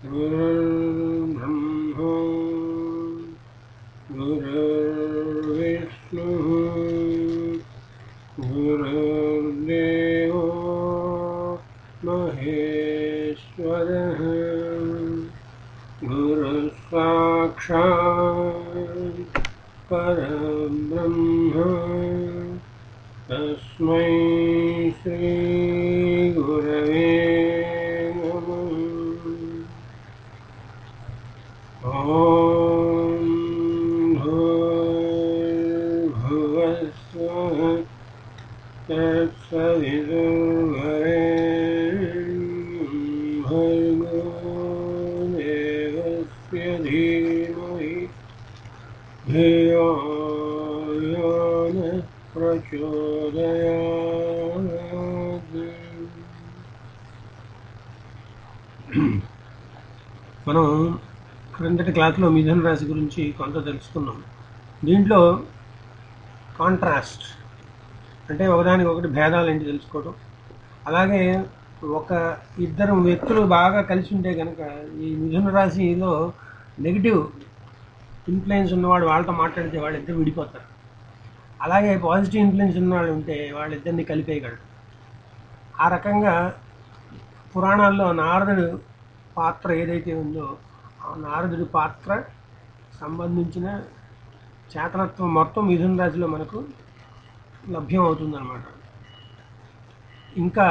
गुरुर्ब्रह्मा गुरुर्विष्णुः गुरुर्देवो महेश्वरः गुरुसाक्षात् परब्रह्म तस्मै श्रीगुरवे नमः ॐ भूर्भुवस्वः तत्सवितुर्वरेण्यं भर्गो देवस्य धीमहि धियो यो नः प्रचोदयात् మనం క్రిందటి క్లాస్లో మిథున రాశి గురించి కొంత తెలుసుకున్నాం దీంట్లో కాంట్రాస్ట్ అంటే ఒకదానికి ఒకటి భేదాలు ఏంటి తెలుసుకోవడం అలాగే ఒక ఇద్దరు వ్యక్తులు బాగా కలిసి ఉంటే కనుక ఈ మిథున రాశిలో నెగిటివ్ ఇన్ఫ్లుయెన్స్ ఉన్నవాడు వాళ్ళతో మాట్లాడితే వాళ్ళిద్దరు విడిపోతారు అలాగే పాజిటివ్ ఇన్ఫ్లుయెన్స్ ఉన్నవాళ్ళు ఉంటే వాళ్ళిద్దరిని కలిపేయగలడు ఆ రకంగా పురాణాల్లో నారదుడు పాత్ర ఏదైతే ఉందో ఆ నారదుడి పాత్ర సంబంధించిన చేతనత్వం మొత్తం మిథున రాశిలో మనకు లభ్యం అవుతుందన్నమాట ఇంకా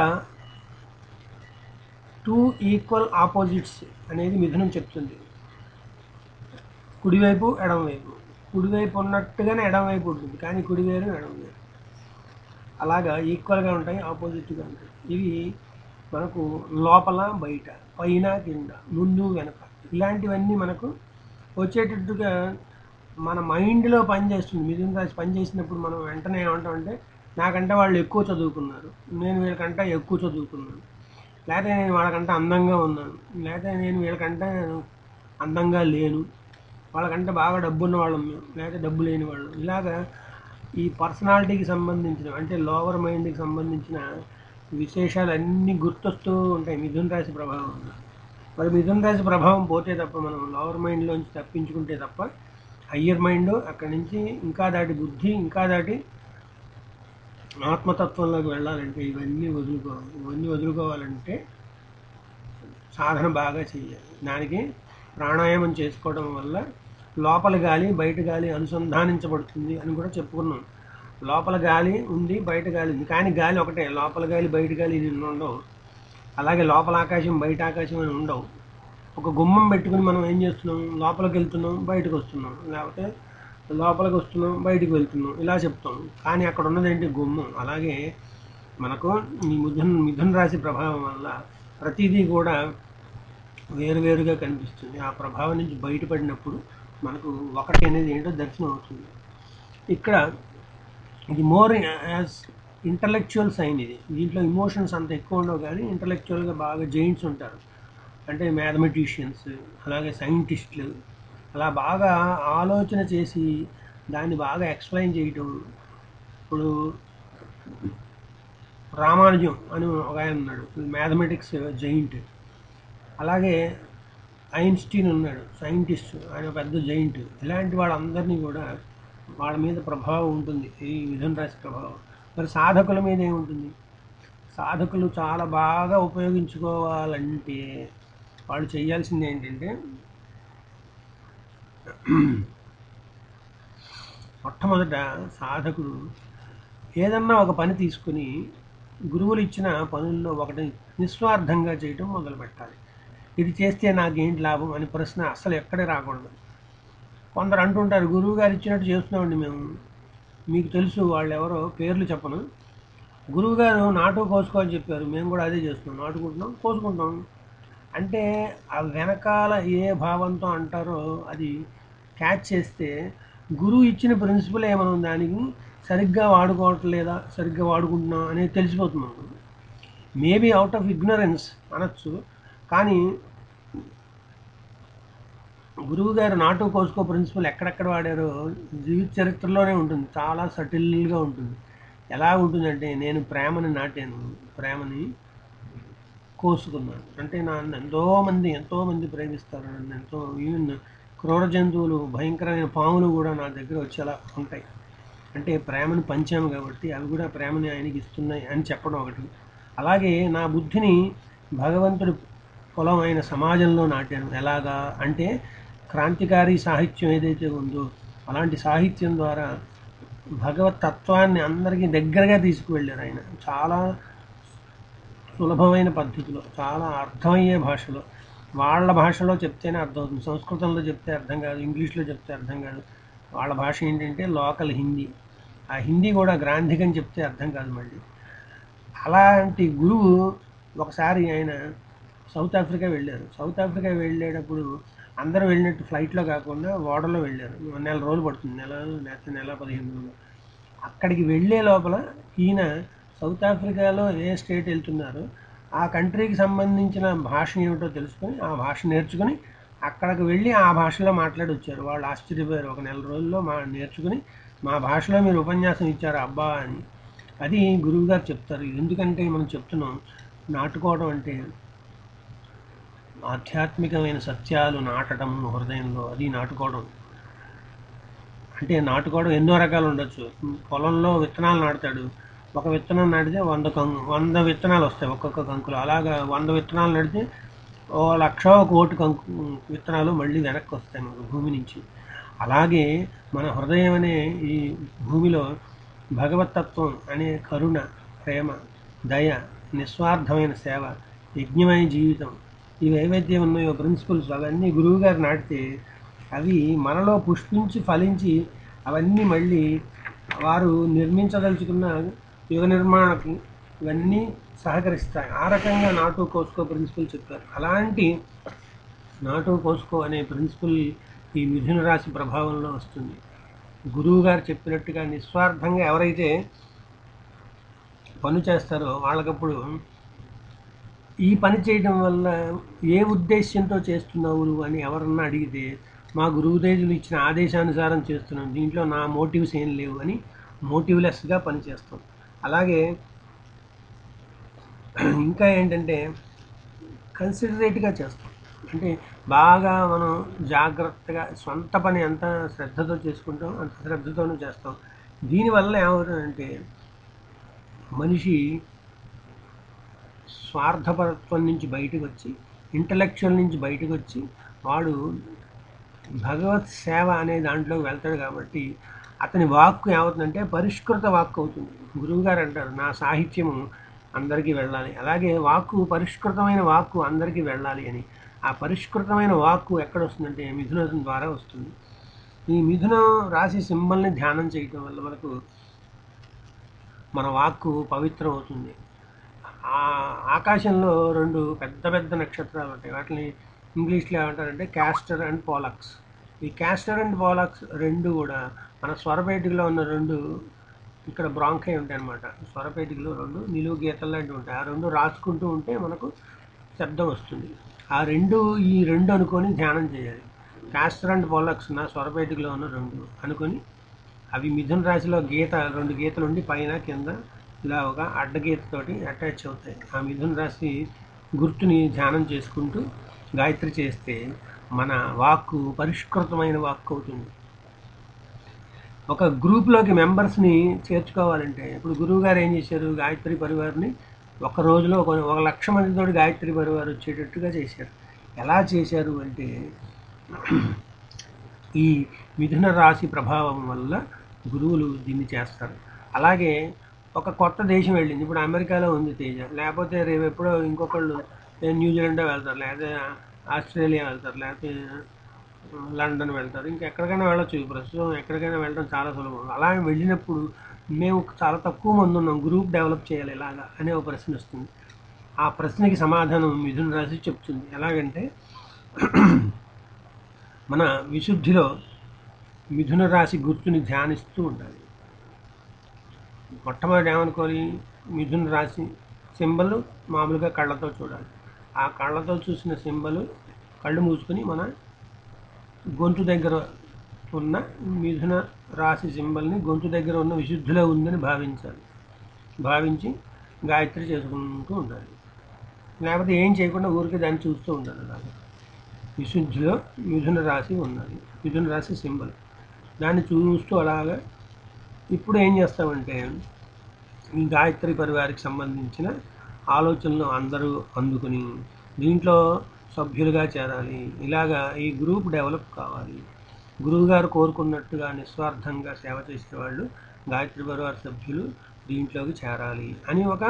టూ ఈక్వల్ ఆపోజిట్స్ అనేది మిథునం చెప్తుంది కుడివైపు ఎడమవైపు కుడివైపు ఉన్నట్టుగానే ఎడమవైపు ఉంటుంది కానీ కుడి వేరు ఎడమ వేరు అలాగా ఈక్వల్గా ఉంటాయి ఆపోజిట్గా ఉంటాయి ఇవి మనకు లోపల బయట పైన కింద ముందు వెనక ఇలాంటివన్నీ మనకు వచ్చేటట్టుగా మన మైండ్లో పనిచేస్తుంది మిథున రాశి పనిచేసినప్పుడు మనం వెంటనే ఏమంటామంటే నాకంటే వాళ్ళు ఎక్కువ చదువుకున్నారు నేను వీళ్ళకంటే ఎక్కువ చదువుకున్నాను లేకపోతే నేను వాళ్ళకంటే అందంగా ఉన్నాను లేకపోతే నేను వీళ్ళకంటే అందంగా లేను వాళ్ళకంటే బాగా డబ్బు ఉన్న వాళ్ళం మేము లేకపోతే డబ్బు లేని వాళ్ళు ఇలాగా ఈ పర్సనాలిటీకి సంబంధించిన అంటే లోవర్ మైండ్కి సంబంధించిన విశేషాలు అన్నీ గుర్తొస్తూ ఉంటాయి మిథున రాశి ప్రభావం మరి మిథున రాశి ప్రభావం పోతే తప్ప మనం లోవర్ మైండ్లోంచి తప్పించుకుంటే తప్ప హయ్యర్ మైండ్ అక్కడి నుంచి ఇంకా దాటి బుద్ధి ఇంకా దాటి ఆత్మతత్వంలోకి వెళ్ళాలంటే ఇవన్నీ వదులుకోవాలి ఇవన్నీ వదులుకోవాలంటే సాధన బాగా చేయాలి దానికి ప్రాణాయామం చేసుకోవడం వల్ల లోపల గాలి బయట గాలి అనుసంధానించబడుతుంది అని కూడా చెప్పుకున్నాం లోపల గాలి ఉంది బయట గాలి ఉంది కానీ గాలి ఒకటే లోపల గాలి బయట గాలి ఇది ఉండవు అలాగే లోపల ఆకాశం బయట ఆకాశం అని ఉండవు ఒక గుమ్మం పెట్టుకుని మనం ఏం చేస్తున్నాం లోపలికి వెళ్తున్నాం బయటకు వస్తున్నాం లేకపోతే లోపలికి వస్తున్నాం బయటికి వెళ్తున్నాం ఇలా చెప్తాం కానీ అక్కడ ఉన్నది ఏంటి గుమ్మం అలాగే మనకు ఈ మిథున్ మిథున రాశి ప్రభావం వల్ల ప్రతిదీ కూడా వేరువేరుగా కనిపిస్తుంది ఆ ప్రభావం నుంచి బయటపడినప్పుడు మనకు ఒకటి అనేది ఏంటో దర్శనం అవుతుంది ఇక్కడ ఇది మోర్ యాజ్ ఇంటలెక్చువల్ సైన్ ఇది దీంట్లో ఇమోషన్స్ అంత ఎక్కువ ఉండవు కానీ ఇంటలెక్చువల్గా బాగా జైంట్స్ ఉంటారు అంటే మ్యాథమెటిషియన్స్ అలాగే సైంటిస్టులు అలా బాగా ఆలోచన చేసి దాన్ని బాగా ఎక్స్ప్లెయిన్ చేయటం ఇప్పుడు రామానుజం అని ఒక ఆయన ఉన్నాడు మ్యాథమెటిక్స్ జైంట్ అలాగే ఐన్స్టీన్ ఉన్నాడు సైంటిస్ట్ ఆయన పెద్ద జైంట్ ఇలాంటి వాళ్ళందరినీ కూడా వాళ్ళ మీద ప్రభావం ఉంటుంది ఈ మిథున రాశి ప్రభావం మరి సాధకుల మీద ఏముంటుంది సాధకులు చాలా బాగా ఉపయోగించుకోవాలంటే వాళ్ళు చేయాల్సింది ఏంటంటే మొట్టమొదట సాధకుడు ఏదన్నా ఒక పని తీసుకుని గురువులు ఇచ్చిన పనుల్లో ఒకటి నిస్వార్థంగా చేయటం మొదలు పెట్టాలి ఇది చేస్తే నాకేంటి లాభం అని ప్రశ్న అస్సలు ఎక్కడే రాకూడదు కొందరు అంటుంటారు గురువు గారు ఇచ్చినట్టు చేస్తున్నామండి మేము మీకు తెలుసు వాళ్ళు ఎవరో పేర్లు చెప్పను గురువు గారు నాటు కోసుకోని చెప్పారు మేము కూడా అదే చేస్తున్నాం నాటుకుంటున్నాం కోసుకుంటాం అంటే ఆ వెనకాల ఏ భావంతో అంటారో అది క్యాచ్ చేస్తే గురువు ఇచ్చిన ప్రిన్సిపల్ ఏమైనా ఉంది దానికి సరిగ్గా వాడుకోవట్లేదా సరిగ్గా వాడుకుంటున్నా అనేది తెలిసిపోతుంది మనకు మేబీ అవుట్ ఆఫ్ ఇగ్నరెన్స్ అనొచ్చు కానీ గురువు గారు నాటు కోసుకో ప్రిన్సిపల్ ఎక్కడెక్కడ వాడారో జీవిత చరిత్రలోనే ఉంటుంది చాలా సటిల్గా ఉంటుంది ఎలా ఉంటుందంటే నేను ప్రేమని నాటాను ప్రేమని కోసుకున్నాను అంటే నన్ను ఎంతో మంది ఎంతో మంది ప్రేమిస్తారు నన్ను ఎంతో ఈవెన్ క్రూర జంతువులు భయంకరమైన పాములు కూడా నా దగ్గర వచ్చేలా ఉంటాయి అంటే ప్రేమను పంచాము కాబట్టి అవి కూడా ప్రేమని ఆయనకి ఇస్తున్నాయి అని చెప్పడం ఒకటి అలాగే నా బుద్ధిని భగవంతుడి పొలం అయిన సమాజంలో నాటాను ఎలాగా అంటే క్రాంతికారి సాహిత్యం ఏదైతే ఉందో అలాంటి సాహిత్యం ద్వారా భగవత్ తత్వాన్ని అందరికీ దగ్గరగా తీసుకువెళ్ళారు ఆయన చాలా సులభమైన పద్ధతిలో చాలా అర్థమయ్యే భాషలో వాళ్ళ భాషలో చెప్తేనే అర్థమవుతుంది సంస్కృతంలో చెప్తే అర్థం కాదు ఇంగ్లీష్లో చెప్తే అర్థం కాదు వాళ్ళ భాష ఏంటంటే లోకల్ హిందీ ఆ హిందీ కూడా గ్రాంధికం చెప్తే అర్థం కాదు మళ్ళీ అలాంటి గురువు ఒకసారి ఆయన సౌత్ ఆఫ్రికా వెళ్ళారు సౌత్ ఆఫ్రికా వెళ్ళేటప్పుడు అందరూ వెళ్ళినట్టు ఫ్లైట్లో కాకుండా ఓడలో వెళ్ళారు నెల రోజులు పడుతుంది నెల లేకపోతే నెల పదిహేను రోజులు అక్కడికి వెళ్ళే లోపల ఈయన సౌత్ ఆఫ్రికాలో ఏ స్టేట్ వెళ్తున్నారో ఆ కంట్రీకి సంబంధించిన భాష ఏమిటో తెలుసుకొని ఆ భాష నేర్చుకొని అక్కడికి వెళ్ళి ఆ భాషలో మాట్లాడి వచ్చారు వాళ్ళు ఆశ్చర్యపోయారు ఒక నెల రోజుల్లో మా నేర్చుకుని మా భాషలో మీరు ఉపన్యాసం ఇచ్చారు అబ్బా అని అది గురువుగారు చెప్తారు ఎందుకంటే మనం చెప్తున్నాం నాటుకోవడం అంటే ఆధ్యాత్మికమైన సత్యాలు నాటడం హృదయంలో అది నాటుకోవడం అంటే నాటుకోవడం ఎన్నో రకాలు ఉండొచ్చు పొలంలో విత్తనాలు నాటుతాడు ఒక విత్తనం నాటితే వంద కం వంద విత్తనాలు వస్తాయి ఒక్కొక్క కంకులు అలాగా వంద విత్తనాలు నాటితే ఓ లక్ష ఒక కోటి కంకు విత్తనాలు మళ్ళీ వెనక్కి వస్తాయి మనకు భూమి నుంచి అలాగే మన హృదయం అనే ఈ భూమిలో భగవతత్వం అనే కరుణ ప్రేమ దయ నిస్వార్థమైన సేవ యజ్ఞమైన జీవితం ఇవి ఏవైతే ఉన్నాయో ప్రిన్సిపల్స్ అవన్నీ గురువుగారు నాటితే అవి మనలో పుష్పించి ఫలించి అవన్నీ మళ్ళీ వారు నిర్మించదలుచుకున్న యుగ నిర్మాణకు ఇవన్నీ సహకరిస్తాయి ఆ రకంగా నాటు కోసుకో ప్రిన్సిపల్ చెప్పారు అలాంటి నాటు కోసుకో అనే ప్రిన్సిపల్ ఈ మిథున రాశి ప్రభావంలో వస్తుంది గురువు గారు చెప్పినట్టుగా నిస్వార్థంగా ఎవరైతే పని చేస్తారో వాళ్ళకప్పుడు ఈ పని చేయడం వల్ల ఏ ఉద్దేశ్యంతో చేస్తున్నావు నువ్వు అని ఎవరన్నా అడిగితే మా గురువుదేవులు ఇచ్చిన ఆదేశానుసారం చేస్తున్నాం దీంట్లో నా మోటివ్స్ ఏం లేవు అని మోటివ్లెస్గా పనిచేస్తాం అలాగే ఇంకా ఏంటంటే కన్సిడరేట్గా చేస్తాం అంటే బాగా మనం జాగ్రత్తగా సొంత పని ఎంత శ్రద్ధతో చేసుకుంటాం అంత శ్రద్ధతోనూ చేస్తాం దీనివల్ల ఏమవుతుందంటే మనిషి స్వార్థపరత్వం నుంచి బయటకు వచ్చి ఇంటలెక్చువల్ నుంచి బయటకు వచ్చి వాడు భగవత్ సేవ అనే దాంట్లోకి వెళ్తాడు కాబట్టి అతని వాక్కు ఏమవుతుందంటే పరిష్కృత వాక్కు అవుతుంది గురువుగారు అంటారు నా సాహిత్యము అందరికీ వెళ్ళాలి అలాగే వాక్కు పరిష్కృతమైన వాక్కు అందరికీ వెళ్ళాలి అని ఆ పరిష్కృతమైన వాక్కు ఎక్కడ వస్తుందంటే మిథునం ద్వారా వస్తుంది ఈ మిథునం రాశి సింబల్ని ధ్యానం చేయటం వల్ల మనకు మన వాక్కు పవిత్రం అవుతుంది ఆ ఆకాశంలో రెండు పెద్ద పెద్ద నక్షత్రాలు ఉంటాయి వాటిని ఇంగ్లీష్లో ఏమంటారంటే క్యాస్టర్ అండ్ పోలక్స్ ఈ క్యాస్టర్ అండ్ పోలక్స్ రెండు కూడా మన స్వరపేటికలో ఉన్న రెండు ఇక్కడ బ్రాంకై ఉంటాయి అన్నమాట స్వరపేటికలో రెండు నిలువు గీతలు లాంటివి ఉంటాయి ఆ రెండు రాసుకుంటూ ఉంటే మనకు శబ్దం వస్తుంది ఆ రెండు ఈ రెండు అనుకొని ధ్యానం చేయాలి క్యాస్టర్ అండ్ పోలక్స్ నా స్వరపేటికలో ఉన్న రెండు అనుకొని అవి మిథున రాశిలో గీత రెండు గీతలు ఉండి పైన కింద ఇలా ఒక అడ్డగీతతోటి అటాచ్ అవుతాయి ఆ మిథున రాశి గుర్తుని ధ్యానం చేసుకుంటూ గాయత్రి చేస్తే మన వాక్కు పరిష్కృతమైన వాక్కు అవుతుంది ఒక గ్రూప్లోకి మెంబర్స్ని చేర్చుకోవాలంటే ఇప్పుడు గురువు గారు ఏం చేశారు గాయత్రి పరివార్ని ఒక రోజులో ఒక ఒక లక్ష మందితో గాయత్రి పరివార్ వచ్చేటట్టుగా చేశారు ఎలా చేశారు అంటే ఈ మిథున రాశి ప్రభావం వల్ల గురువులు దీన్ని చేస్తారు అలాగే ఒక కొత్త దేశం వెళ్ళింది ఇప్పుడు అమెరికాలో ఉంది తేజ లేకపోతే రేపు ఎప్పుడో ఇంకొకళ్ళు ఏ న్యూజిలాండ్ వెళ్తారు లేకపోతే ఆస్ట్రేలియా వెళ్తారు లేకపోతే లండన్ వెళ్తారు ఇంకెక్కడికైనా వెళ్ళొచ్చు ప్రస్తుతం ఎక్కడికైనా వెళ్ళడం చాలా సులభం అలా వెళ్ళినప్పుడు మేము చాలా తక్కువ మంది ఉన్నాం గ్రూప్ డెవలప్ చేయాలి ఇలాగా అనే ఒక ప్రశ్న వస్తుంది ఆ ప్రశ్నకి సమాధానం మిథున రాశి చెప్తుంది ఎలాగంటే మన విశుద్ధిలో మిథున రాశి గుర్తుని ధ్యానిస్తూ ఉండాలి మొట్టమొదటి ఏమనుకోవాలి మిథున రాశి సింబల్ మామూలుగా కళ్ళతో చూడాలి ఆ కళ్ళతో చూసిన సింబల్ కళ్ళు మూసుకొని మన గొంతు దగ్గర ఉన్న మిథున రాశి సింబల్ని గొంతు దగ్గర ఉన్న విశుద్ధిలో ఉందని భావించాలి భావించి గాయత్రి చేసుకుంటూ ఉండాలి లేకపోతే ఏం చేయకుండా ఊరికే దాన్ని చూస్తూ ఉంటారు అలాగే విశుద్ధిలో మిథున రాశి ఉన్నది మిథున రాశి సింబల్ దాన్ని చూస్తూ అలాగా ఇప్పుడు ఏం చేస్తామంటే ఈ గాయత్రి పరివారికి సంబంధించిన ఆలోచనలు అందరూ అందుకుని దీంట్లో సభ్యులుగా చేరాలి ఇలాగా ఈ గ్రూప్ డెవలప్ కావాలి గురువుగారు కోరుకున్నట్టుగా నిస్వార్థంగా సేవ చేసే వాళ్ళు గాయత్రి పరివార సభ్యులు దీంట్లోకి చేరాలి అని ఒక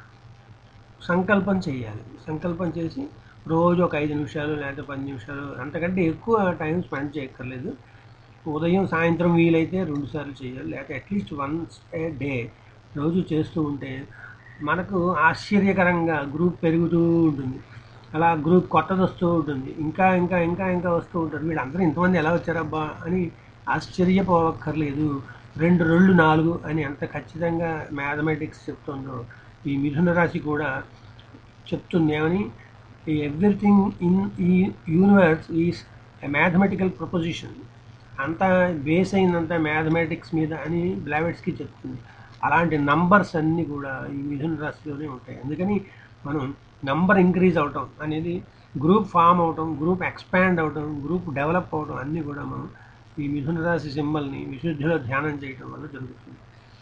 సంకల్పం చేయాలి సంకల్పం చేసి రోజు ఒక ఐదు నిమిషాలు లేకపోతే పది నిమిషాలు అంతకంటే ఎక్కువ టైం స్పెండ్ చేయక్కర్లేదు ఉదయం సాయంత్రం వీలైతే రెండు సార్లు చేయాలి లేకపోతే అట్లీస్ట్ వన్స్ ఏ డే రోజు చేస్తూ ఉంటే మనకు ఆశ్చర్యకరంగా గ్రూప్ పెరుగుతూ ఉంటుంది అలా గ్రూప్ కొత్తది వస్తూ ఉంటుంది ఇంకా ఇంకా ఇంకా ఇంకా వస్తూ ఉంటారు వీళ్ళందరూ ఇంతమంది ఎలా వచ్చారబ్బా అని ఆశ్చర్యపోవక్కర్లేదు రెండు రెండు నాలుగు అని ఎంత ఖచ్చితంగా మ్యాథమెటిక్స్ చెప్తుందో ఈ మిథున రాశి కూడా చెప్తుంది ఏమని ఎవ్రీథింగ్ ఇన్ ఈ universe is a mathematical proposition అంతా బేస్ అయిందంతా మ్యాథమెటిక్స్ మీద అని బ్లావెట్స్కి చెప్తుంది అలాంటి నంబర్స్ అన్నీ కూడా ఈ మిథున రాశిలోనే ఉంటాయి అందుకని మనం నంబర్ ఇంక్రీజ్ అవటం అనేది గ్రూప్ ఫామ్ అవటం గ్రూప్ ఎక్స్పాండ్ అవటం గ్రూప్ డెవలప్ అవటం అన్నీ కూడా మనం ఈ మిథున రాశి సింబల్ని విశుద్ధిలో ధ్యానం చేయటం వల్ల జరుగుతుంది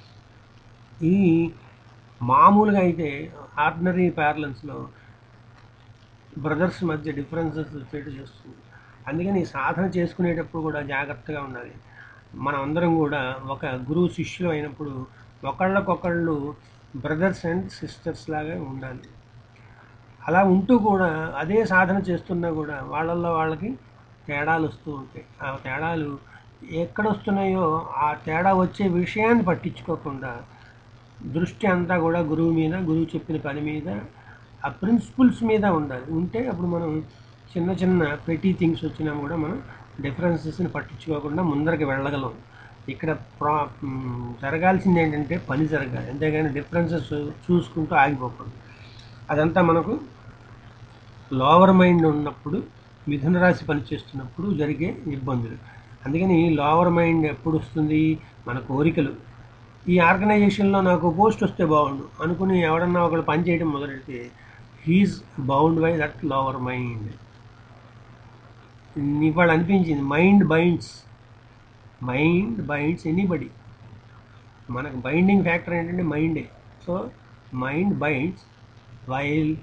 ఈ మామూలుగా అయితే ఆర్డినరీ ప్యారలెన్స్లో బ్రదర్స్ మధ్య డిఫరెన్సెస్ వచ్చేట్టు చేస్తుంది అందుకని ఈ సాధన చేసుకునేటప్పుడు కూడా జాగ్రత్తగా ఉండాలి మనం అందరం కూడా ఒక గురువు శిష్యులు అయినప్పుడు ఒకళ్ళకొకళ్ళు బ్రదర్స్ అండ్ సిస్టర్స్ లాగా ఉండాలి అలా ఉంటూ కూడా అదే సాధన చేస్తున్నా కూడా వాళ్ళల్లో వాళ్ళకి తేడాలు వస్తూ ఉంటాయి ఆ తేడాలు ఎక్కడ వస్తున్నాయో ఆ తేడా వచ్చే విషయాన్ని పట్టించుకోకుండా దృష్టి అంతా కూడా గురువు మీద గురువు చెప్పిన పని మీద ఆ ప్రిన్సిపల్స్ మీద ఉండాలి ఉంటే అప్పుడు మనం చిన్న చిన్న పెటీ థింగ్స్ వచ్చినా కూడా మనం డిఫరెన్సెస్ని పట్టించుకోకుండా ముందరికి వెళ్ళగలం ఇక్కడ ప్రా మ్, జరగాల్సింది ఏంటంటే పని జరగాలి అంతేగాని డిఫరెన్సెస్ చూసుకుంటూ ఆగిపోకూడదు అదంతా మనకు లోవర్ మైండ్ ఉన్నప్పుడు మిథున రాశి పనిచేస్తున్నప్పుడు జరిగే ఇబ్బందులు అందుకని లోవర్ మైండ్ ఎప్పుడు వస్తుంది మన కోరికలు ఈ ఆర్గనైజేషన్లో నాకు పోస్ట్ వస్తే బాగుండు అనుకుని ఎవడన్నా ఒకళ్ళు పని చేయడం మొదలెడితే he's bound by that lower mind ఇవాళ అనిపించింది mind binds mind binds anybody మనకు బైండింగ్ ఫ్యాక్టర్ ఏంటంటే మైండే so mind binds while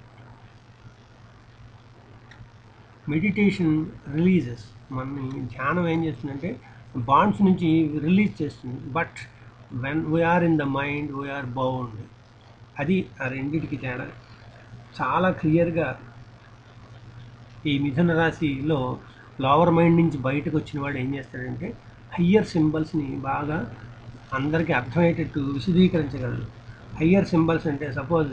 meditation releases మన ధ్యానం ఏం చేస్తుందంటే బాండ్స్ నుంచి రిలీజ్ చేస్తుంది but when we are in the mind we are bound అది ఆ రెండింటికి తేడా చాలా క్లియర్గా ఈ మిథున రాశిలో లోవర్ మైండ్ నుంచి బయటకు వచ్చిన వాడు ఏం చేస్తాడంటే హయ్యర్ సింబల్స్ని బాగా అందరికీ అర్థమయ్యేటట్టు విశదీకరించగలరు హయ్యర్ సింబల్స్ అంటే సపోజ్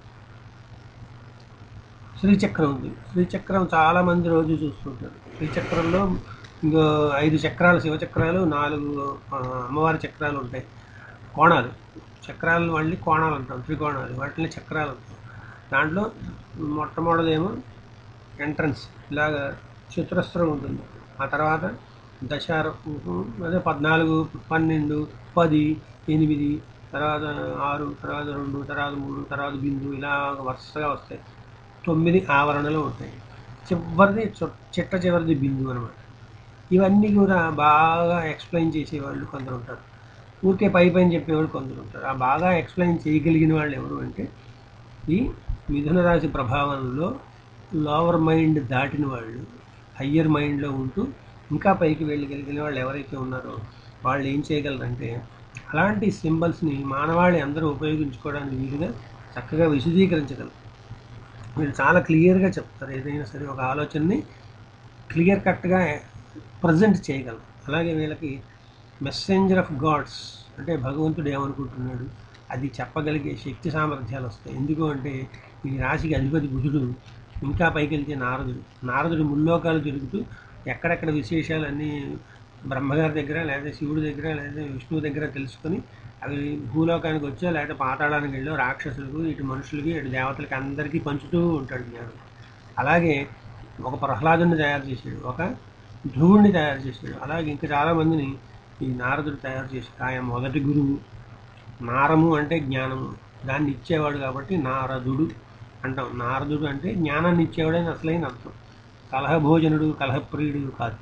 శ్రీచక్రం ఉంది శ్రీచక్రం చాలా మంది రోజు చూస్తుంటారు శ్రీచక్రంలో ఇంకో ఐదు చక్రాలు శివచక్రాలు నాలుగు ఆ, అమ్మవారి చక్రాలు ఉంటాయి కోణాలు చక్రాలు మళ్ళీ కోణాలు అంటాం త్రికోణాలు వాటిని చక్రాలు అంటాం దాంట్లో మొట్టమొదటిదేమో ఎంట్రన్స్ ఇలాగ చతురస్రం ఉంటుంది ఆ తర్వాత దశారం అదే పద్నాలుగు పన్నెండు పది ఎనిమిది తర్వాత ఆరు తర్వాత రెండు తర్వాత మూడు తర్వాత బిందు ఇలా వరుసగా వస్తాయి తొమ్మిది ఆవరణలు ఉంటాయి చివరిది చొ- చిట్ట చివరిది బిందు అనమాట ఇవన్నీ కూడా బాగా ఎక్స్ప్లెయిన్ చేసేవాళ్ళు కొందరు ఉంటారు ఊరికే పై పైన చెప్పేవాళ్ళు కొందరు ఉంటారు ఆ బాగా ఎక్స్ప్లెయిన్ చేయగలిగిన వాళ్ళు ఎవరు అంటే ఈ మిథున రాశి ప్రభావంలో లోవర్ మైండ్ దాటిన వాళ్ళు హయ్యర్ మైండ్లో ఉంటూ ఇంకా పైకి వెళ్ళగలిగిన వాళ్ళు ఎవరైతే ఉన్నారో వాళ్ళు ఏం చేయగలరంటే అలాంటి సింబల్స్ని మానవాళి అందరూ ఉపయోగించుకోవడానికి వీలుగా చక్కగా విశదీకరించగలరు వీళ్ళు చాలా క్లియర్గా చెప్తారు ఏదైనా సరే ఒక ఆలోచనని క్లియర్ కట్గా ప్రజెంట్ చేయగలరు అలాగే వీళ్ళకి మెసెంజర్ ఆఫ్ గాడ్స్ అంటే భగవంతుడు ఏమనుకుంటున్నాడు అది చెప్పగలిగే శక్తి సామర్థ్యాలు వస్తాయి ఎందుకు అంటే ఈ రాశికి అధిపతి బుధుడు ఇంకా పైకి వెళ్తే నారదుడు నారదుడు ముల్లోకాలు తిరుగుతూ ఎక్కడెక్కడ విశేషాలన్నీ బ్రహ్మగారి దగ్గర లేదా శివుడి దగ్గర లేదా విష్ణువు దగ్గర తెలుసుకొని అవి భూలోకానికి వచ్చో లేదా పాతాళానికి వెళ్ళో రాక్షసులకు ఇటు మనుషులకి ఇటు దేవతలకి అందరికీ పంచుతూ ఉంటాడు జ్ఞానం అలాగే ఒక ప్రహ్లాదుని తయారు చేశాడు ఒక ధ్రువుణ్ణి తయారు చేశాడు అలాగే ఇంకా చాలామందిని ఈ నారదుడు తయారు చేశాడు ఆయన మొదటి గురువు నారము అంటే జ్ఞానము దాన్ని ఇచ్చేవాడు కాబట్టి నారదుడు అంటాం నారదుడు అంటే జ్ఞానాన్ని ఇచ్చేవాడని అసలైన అర్థం కలహభోజనుడు కలహప్రియుడు కాదు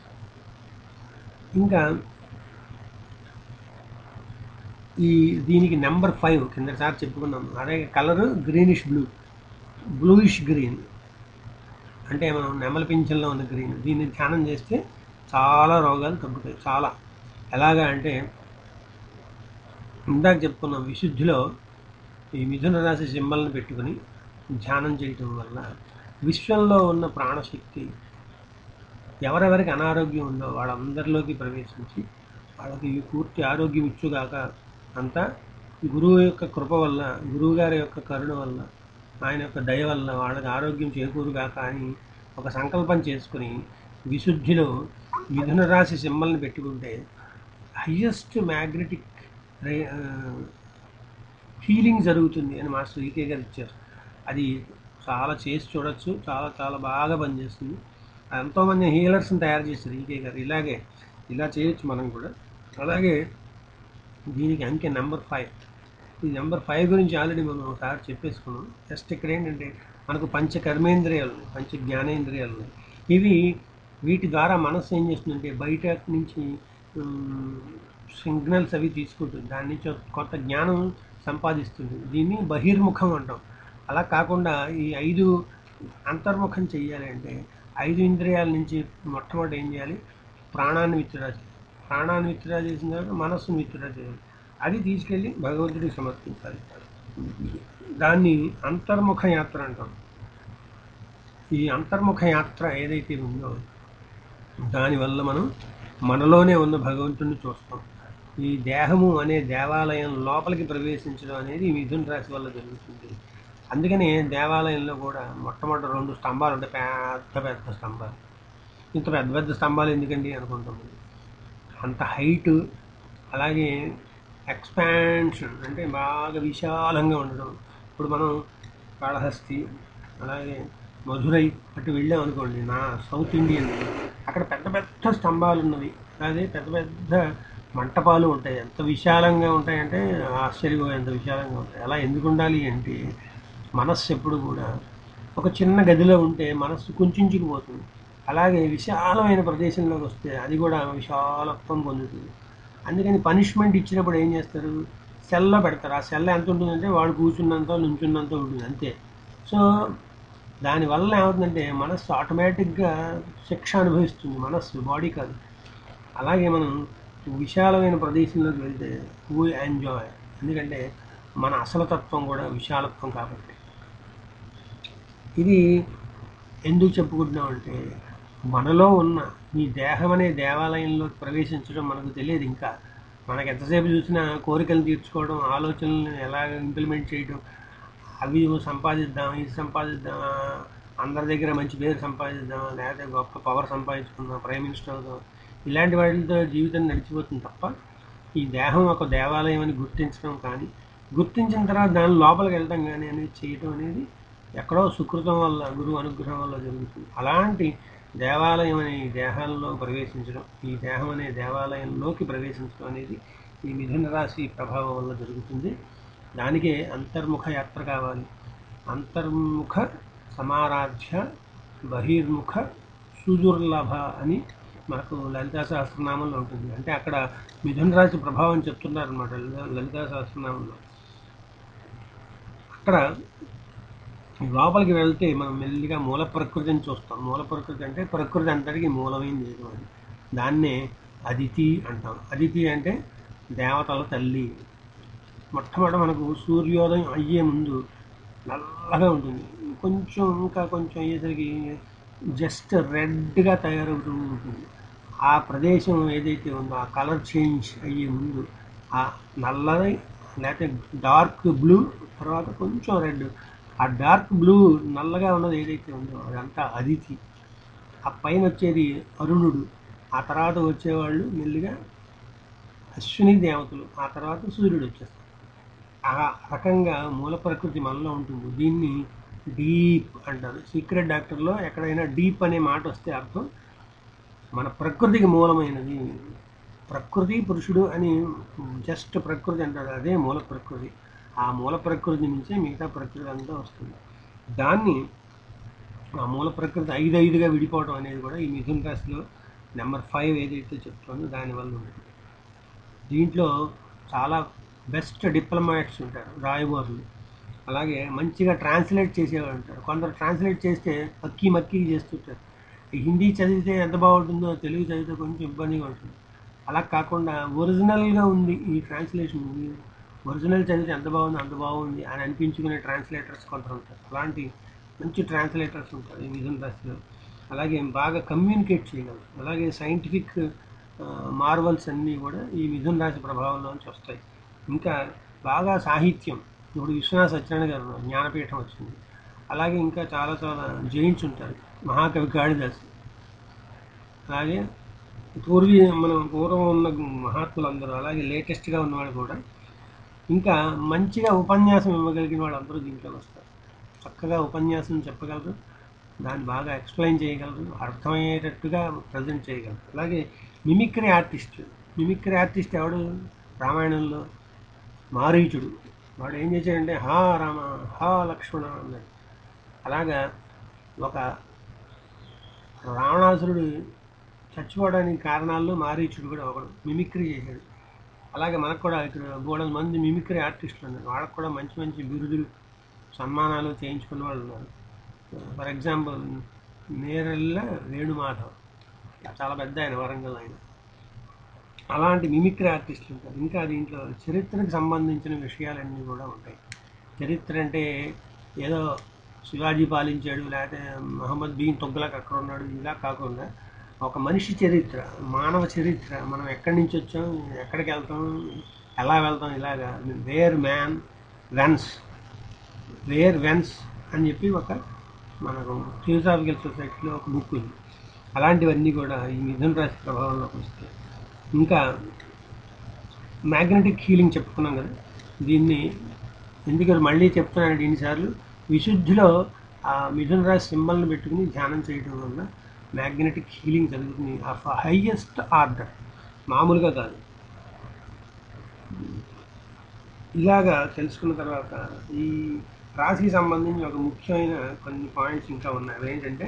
ఇంకా ఈ దీనికి నెంబర్ ఫైవ్ కిందసారి చెప్పుకున్నాం అదే colour greenish blue bluish green అంటే మనం నెమలి పింఛన్లో ఉన్న గ్రీన్ దీన్ని ధ్యానం చేస్తే చాలా రోగాలు తగ్గుతాయి చాలా ఎలాగా అంటే ఇందాక చెప్పుకున్నాం విశుద్ధిలో ఈ మిథున రాశి సింబల్ని పెట్టుకుని ధ్యానం చేయటం వల్ల విశ్వంలో ఉన్న ప్రాణశక్తి ఎవరెవరికి అనారోగ్యం ఉందో వాళ్ళందరిలోకి ప్రవేశించి వాళ్ళకి పూర్తి ఆరోగ్యం ఇచ్చుగాక అంతా గురువు యొక్క కృప వల్ల గురువు గారి యొక్క కరుణ వల్ల ఆయన యొక్క దయ వల్ల వాళ్ళకి ఆరోగ్యం చేకూరుగాక అని ఒక సంకల్పం చేసుకుని విశుద్ధిలో మిథున రాశి సింబల్ని పెట్టుకుంటే హయ్యెస్ట్ మ్యాగ్నెటిక్ హీలింగ్ జరుగుతుంది అని మాస్టర్ ఈకే గారు ఇచ్చారు అది చాలా చేసి చూడొచ్చు చాలా చాలా బాగా పనిచేస్తుంది ఎంతోమంది హీలర్స్ని తయారు చేశారు ఈకే గారు ఇలాగే ఇలా చేయొచ్చు మనం కూడా అలాగే దీనికి అంకె నెంబర్ ఫైవ్ ఈ నెంబర్ ఫైవ్ గురించి ఆల్రెడీ మనం ఒకసారి చెప్పేసుకున్నాం జస్ట్ ఇక్కడ ఏంటంటే మనకు పంచ కర్మేంద్రియాలు ఉన్నాయి, పంచ జ్ఞానేంద్రియాలు ఉన్నాయి. ఇవి వీటి ద్వారా మనస్సు ఏం చేస్తుందంటే బయట నుంచి సిగ్నల్స్ అవి తీసుకుంటుంది దాని నుంచి ఒక కొత్త జ్ఞానం సంపాదిస్తుంది దీన్ని బహిర్ముఖం అంటాం అలా కాకుండా ఈ ఐదు అంతర్ముఖం చెయ్యాలి అంటే ఐదు ఇంద్రియాల నుంచి మొట్టమొదటి ఏం చేయాలి ప్రాణాన్ని విత్డ్రా చేయాలి ప్రాణాన్ని విత్డ్రా చేసిన తర్వాత మనస్సును విత్డ్రా చేయాలి అది తీసుకెళ్ళి భగవంతుడికి సమర్పించాలి దాన్ని అంతర్ముఖ యాత్ర అంటాం ఈ అంతర్ముఖ యాత్ర ఏదైతే ఉందో దానివల్ల మనం మనలోనే ఉన్న భగవంతుడిని చూస్తాం ఈ దేహము అనే దేవాలయం లోపలికి ప్రవేశించడం అనేది ఈ మిథున రాశి వల్ల జరుగుతుంది అందుకని దేవాలయంలో కూడా మొట్టమొదటి రెండు స్తంభాలు ఉంటాయి పెద్ద పెద్ద స్తంభాలు ఇంత పెద్ద పెద్ద స్తంభాలు ఎందుకండి అనుకుంటాం మనం. అంత హైట్ అలాగే ఎక్స్పాన్షన్ అంటే బాగా విశాలంగా ఉండడం ఇప్పుడు మనం కాళహస్తి అలాగే మధురై అటు వెళ్ళాం అనుకోండి నా సౌత్ ఇండియన్ అక్కడ పెద్ద పెద్ద స్తంభాలు ఉన్నవి అదే పెద్ద పెద్ద మంటపాలు ఉంటాయి ఎంత విశాలంగా ఉంటాయంటే ఆశ్చర్యం ఎంత విశాలంగా ఉంటాయి అలా ఎందుకు ఉండాలి అంటే మనస్సు ఎప్పుడు కూడా ఒక చిన్న గదిలో ఉంటే మనస్సు కుంచుకుపోతుంది అలాగే విశాలమైన ప్రదేశంలోకి వస్తే అది కూడా విశాలత్వం పొందుతుంది అందుకని పనిష్మెంట్ ఇచ్చినప్పుడు ఏం చేస్తారు సెల్లో పెడతారు ఆ సెల్ ఎంత ఉంటుందంటే వాడు కూర్చున్నంత నుంచున్నంత ఉంటుంది అంతే సో దానివల్ల ఏమవుతుందంటే మనస్సు ఆటోమేటిక్గా శిక్ష అనుభవిస్తుంది మనస్సు బాడీ కాదు అలాగే మనం విశాలమైన ప్రదేశంలోకి వెళ్తే వీ ఎంజాయ్ ఎందుకంటే మన అసలు తత్వం కూడా విశాలత్వం కాబట్టి ఇది ఎందుకు చెప్పుకుంటున్నామంటే మనలో ఉన్న ఈ దేహం అనే దేవాలయంలో ప్రవేశించడం మనకు తెలియదు ఇంకా మనకు ఎంతసేపు చూసినా కోరికలు తీర్చుకోవడం ఆలోచనలను ఎలా ఇంప్లిమెంట్ చేయడం అవి సంపాదిద్దాం ఇది సంపాదిద్దాం అందరి దగ్గర మంచి పేరు సంపాదిద్దాం లేకపోతే గొప్ప పవర్ సంపాదించుకుందాం ప్రైమ్ మినిస్టర్ అవుదాం ఇలాంటి వాటితో జీవితం నడిచిపోతుంది తప్ప ఈ దేహం ఒక దేవాలయం అని గుర్తించడం కానీ గుర్తించిన తర్వాత దాని లోపలికి వెళ్ళడం కానీ అనేది చేయటం అనేది ఎక్కడో సుకృతం వల్ల గురువు అనుగ్రహం వల్ల జరుగుతుంది అలాంటి దేవాలయం అనే ఈ దేహాల్లో ప్రవేశించడం ఈ దేహం అనే దేవాలయంలోకి ప్రవేశించడం అనేది ఈ మిథున రాశి ప్రభావం వల్ల జరుగుతుంది దానికే అంతర్ముఖ యాత్ర కావాలి అంతర్ముఖ సమారాధ్య బహిర్ముఖ సుదుర్లభ అని మనకు లలితా సహస్రనామంలో ఉంటుంది అంటే అక్కడ మిథున రాశి ప్రభావం చెప్తున్నారు అనమాట లలితా సహస్రనామంలో అక్కడ లోపలికి వెళ్తే మనం మెల్లిగా మూల ప్రకృతిని చూస్తాం మూల ప్రకృతి అంటే ప్రకృతి అంతటికి మూలమైంది ఏదో అని దాన్నే అదితి అంటాం అదితి అంటే దేవతల తల్లి మొట్టమొదట మనకు సూర్యోదయం అయ్యే ముందు నల్లగా ఉంటుంది కొంచెం ఇంకా కొంచెం అయ్యేసరికి జస్ట్ రెడ్గా తయారవుతూ ఉంటుంది ఆ ప్రదేశం ఏదైతే ఉందో ఆ కలర్ చేంజ్ అయ్యే ముందు ఆ నల్లది లేకపోతే డార్క్ బ్లూ తర్వాత కొంచెం రెడ్ ఆ డార్క్ బ్లూ నల్లగా ఉన్నది ఏదైతే ఉందో అదంతా అదితి ఆ పైన వచ్చేది అరుణుడు ఆ తర్వాత వచ్చేవాళ్ళు మెల్లిగా అశ్విని దేవతలు ఆ తర్వాత సూర్యుడు వచ్చేస్తారు ఆ రకంగా మూల ప్రకృతి మనలో ఉంటుంది దీన్ని డీప్ అంటారు సీక్రెట్ డాక్టర్లో ఎక్కడైనా డీప్ అనే మాట వస్తే అర్థం మన ప్రకృతికి మూలమైనది ప్రకృతి పురుషుడు అని జస్ట్ ప్రకృతి అంటారు అదే మూల ప్రకృతి ఆ మూల ప్రకృతి నుంచే మిగతా ప్రకృతి అంతా వస్తుంది దాన్ని ఆ మూల ప్రకృతి ఐదు ఐదుగా విడిపోవడం అనేది కూడా ఈ మిథున రాశిలో నెంబర్ ఫైవ్ ఏదైతే చెప్తుందో దానివల్ల ఉంటుంది దీంట్లో చాలా బెస్ట్ డిప్లొమాట్స్ ఉంటారు రాయబారులు అలాగే మంచిగా ట్రాన్స్లేట్ చేసేవాళ్ళు ఉంటారు కొందరు ట్రాన్స్లేట్ చేస్తే మక్కి మక్కి చేస్తుంటారు ఈ హిందీ చదివితే ఎంత బాగుంటుందో తెలుగు చదివితే కొంచెం ఇబ్బందిగా ఉంటుంది అలా కాకుండా ఒరిజినల్గా ఉంది ఈ ట్రాన్స్లేషన్ ఒరిజినల్ చదివితే ఎంత బాగుంది అంత బాగుంది అని అనిపించుకునే ట్రాన్స్లేటర్స్ కొందరు ఉంటారు అలాంటి మంచి ట్రాన్స్లేటర్స్ ఉంటారు ఈ మిథున రాశిలో అలాగే బాగా కమ్యూనికేట్ చేయగలరు అలాగే సైంటిఫిక్ మార్వల్స్ అన్నీ కూడా ఈ మిథున రాశి ప్రభావంలోంచి వస్తాయి ఇంకా బాగా సాహిత్యం ఇప్పుడు విశ్వనాథ సత్యనారాయణ గారు ఉన్నారు, జ్ఞానపీఠం వచ్చింది అలాగే ఇంకా చాలా చాలా జైంట్స్ ఉంటారు మహాకవి కాళిదాసు అలాగే పూర్వీ మనం పూర్వం ఉన్న మహాత్ములందరూ అలాగే లేటెస్ట్గా ఉన్నవాళ్ళు కూడా ఇంకా మంచిగా ఉపన్యాసం ఇవ్వగలిగిన వాళ్ళందరూ దీంట్లోకి వస్తారు చక్కగా ఉపన్యాసం చెప్పగలరు దాన్ని బాగా ఎక్స్ప్లెయిన్ చేయగలరు అర్థమయ్యేటట్టుగా ప్రజెంట్ చేయగలరు అలాగే మిమిక్రీ ఆర్టిస్ట్ మిమిక్రీ ఆర్టిస్ట్ ఎవడు రామాయణంలో మారీచుడు వాడు ఏం చేశాడంటే హా రామ హా లక్ష్మణ అన్నాడు అలాగా ఒక రావణాసురుడు చచ్చిపోవడానికి కారణాల్లో మారీచుడు కూడా ఒకడు మిమిక్రీ చేశాడు అలాగే మనకు కూడా ఇక్కడ మూడు మంది మిమిక్రీ ఆర్టిస్టులు ఉన్నారు వాళ్ళకు కూడా మంచి మంచి బిరుదులు సన్మానాలు చేయించుకున్న వాళ్ళు ఉన్నారు ఫర్ ఎగ్జాంపుల్ నేరెళ్ళ వేణుమాధవ్ చాలా పెద్ద ఆయన వరంగల్ ఆయన అలాంటి మిమిక్రీ ఆర్టిస్టులు ఉంటారు ఇంకా దీంట్లో చరిత్రకు సంబంధించిన విషయాలన్నీ కూడా ఉంటాయి చరిత్ర అంటే ఏదో శివాజీ పాలించాడు లేకపోతే మహమ్మద్ బీన్ తొగ్గులకు అక్కడ ఉన్నాడు ఇలా కాకుండా ఒక మనిషి చరిత్ర మానవ చరిత్ర మనం ఎక్కడి నుంచి వచ్చాం ఎక్కడికి వెళ్తాం ఎలా వెళ్తాం ఇలాగా where man whence where whence అని చెప్పి ఒక మనకు థియోసాఫికల్ సొసైటీలో ఒక బుక్ ఉంది అలాంటివన్నీ కూడా ఈ మిథున రాశి ప్రభావంలోకి వస్తాయి ఇంకా మ్యాగ్నెటిక్ హీలింగ్ చెప్పుకున్నాం కదా దీన్ని ఎందుకంటే మళ్ళీ చెప్తున్నాను ఎన్నిసార్లు విశుద్ధిలో ఆ మిథున రాశి సింబల్ని పెట్టుకుని ధ్యానం చేయడం వల్ల మ్యాగ్నెటిక్ హీలింగ్ జరుగుతుంది ఆఫ్ హైయెస్ట్ ఆర్డర్ మామూలుగా కాదు ఇలాగా తెలుసుకున్న తర్వాత ఈ రాశికి సంబంధించి ఒక ముఖ్యమైన కొన్ని పాయింట్స్ ఇంకా ఉన్నాయి అవి ఏంటంటే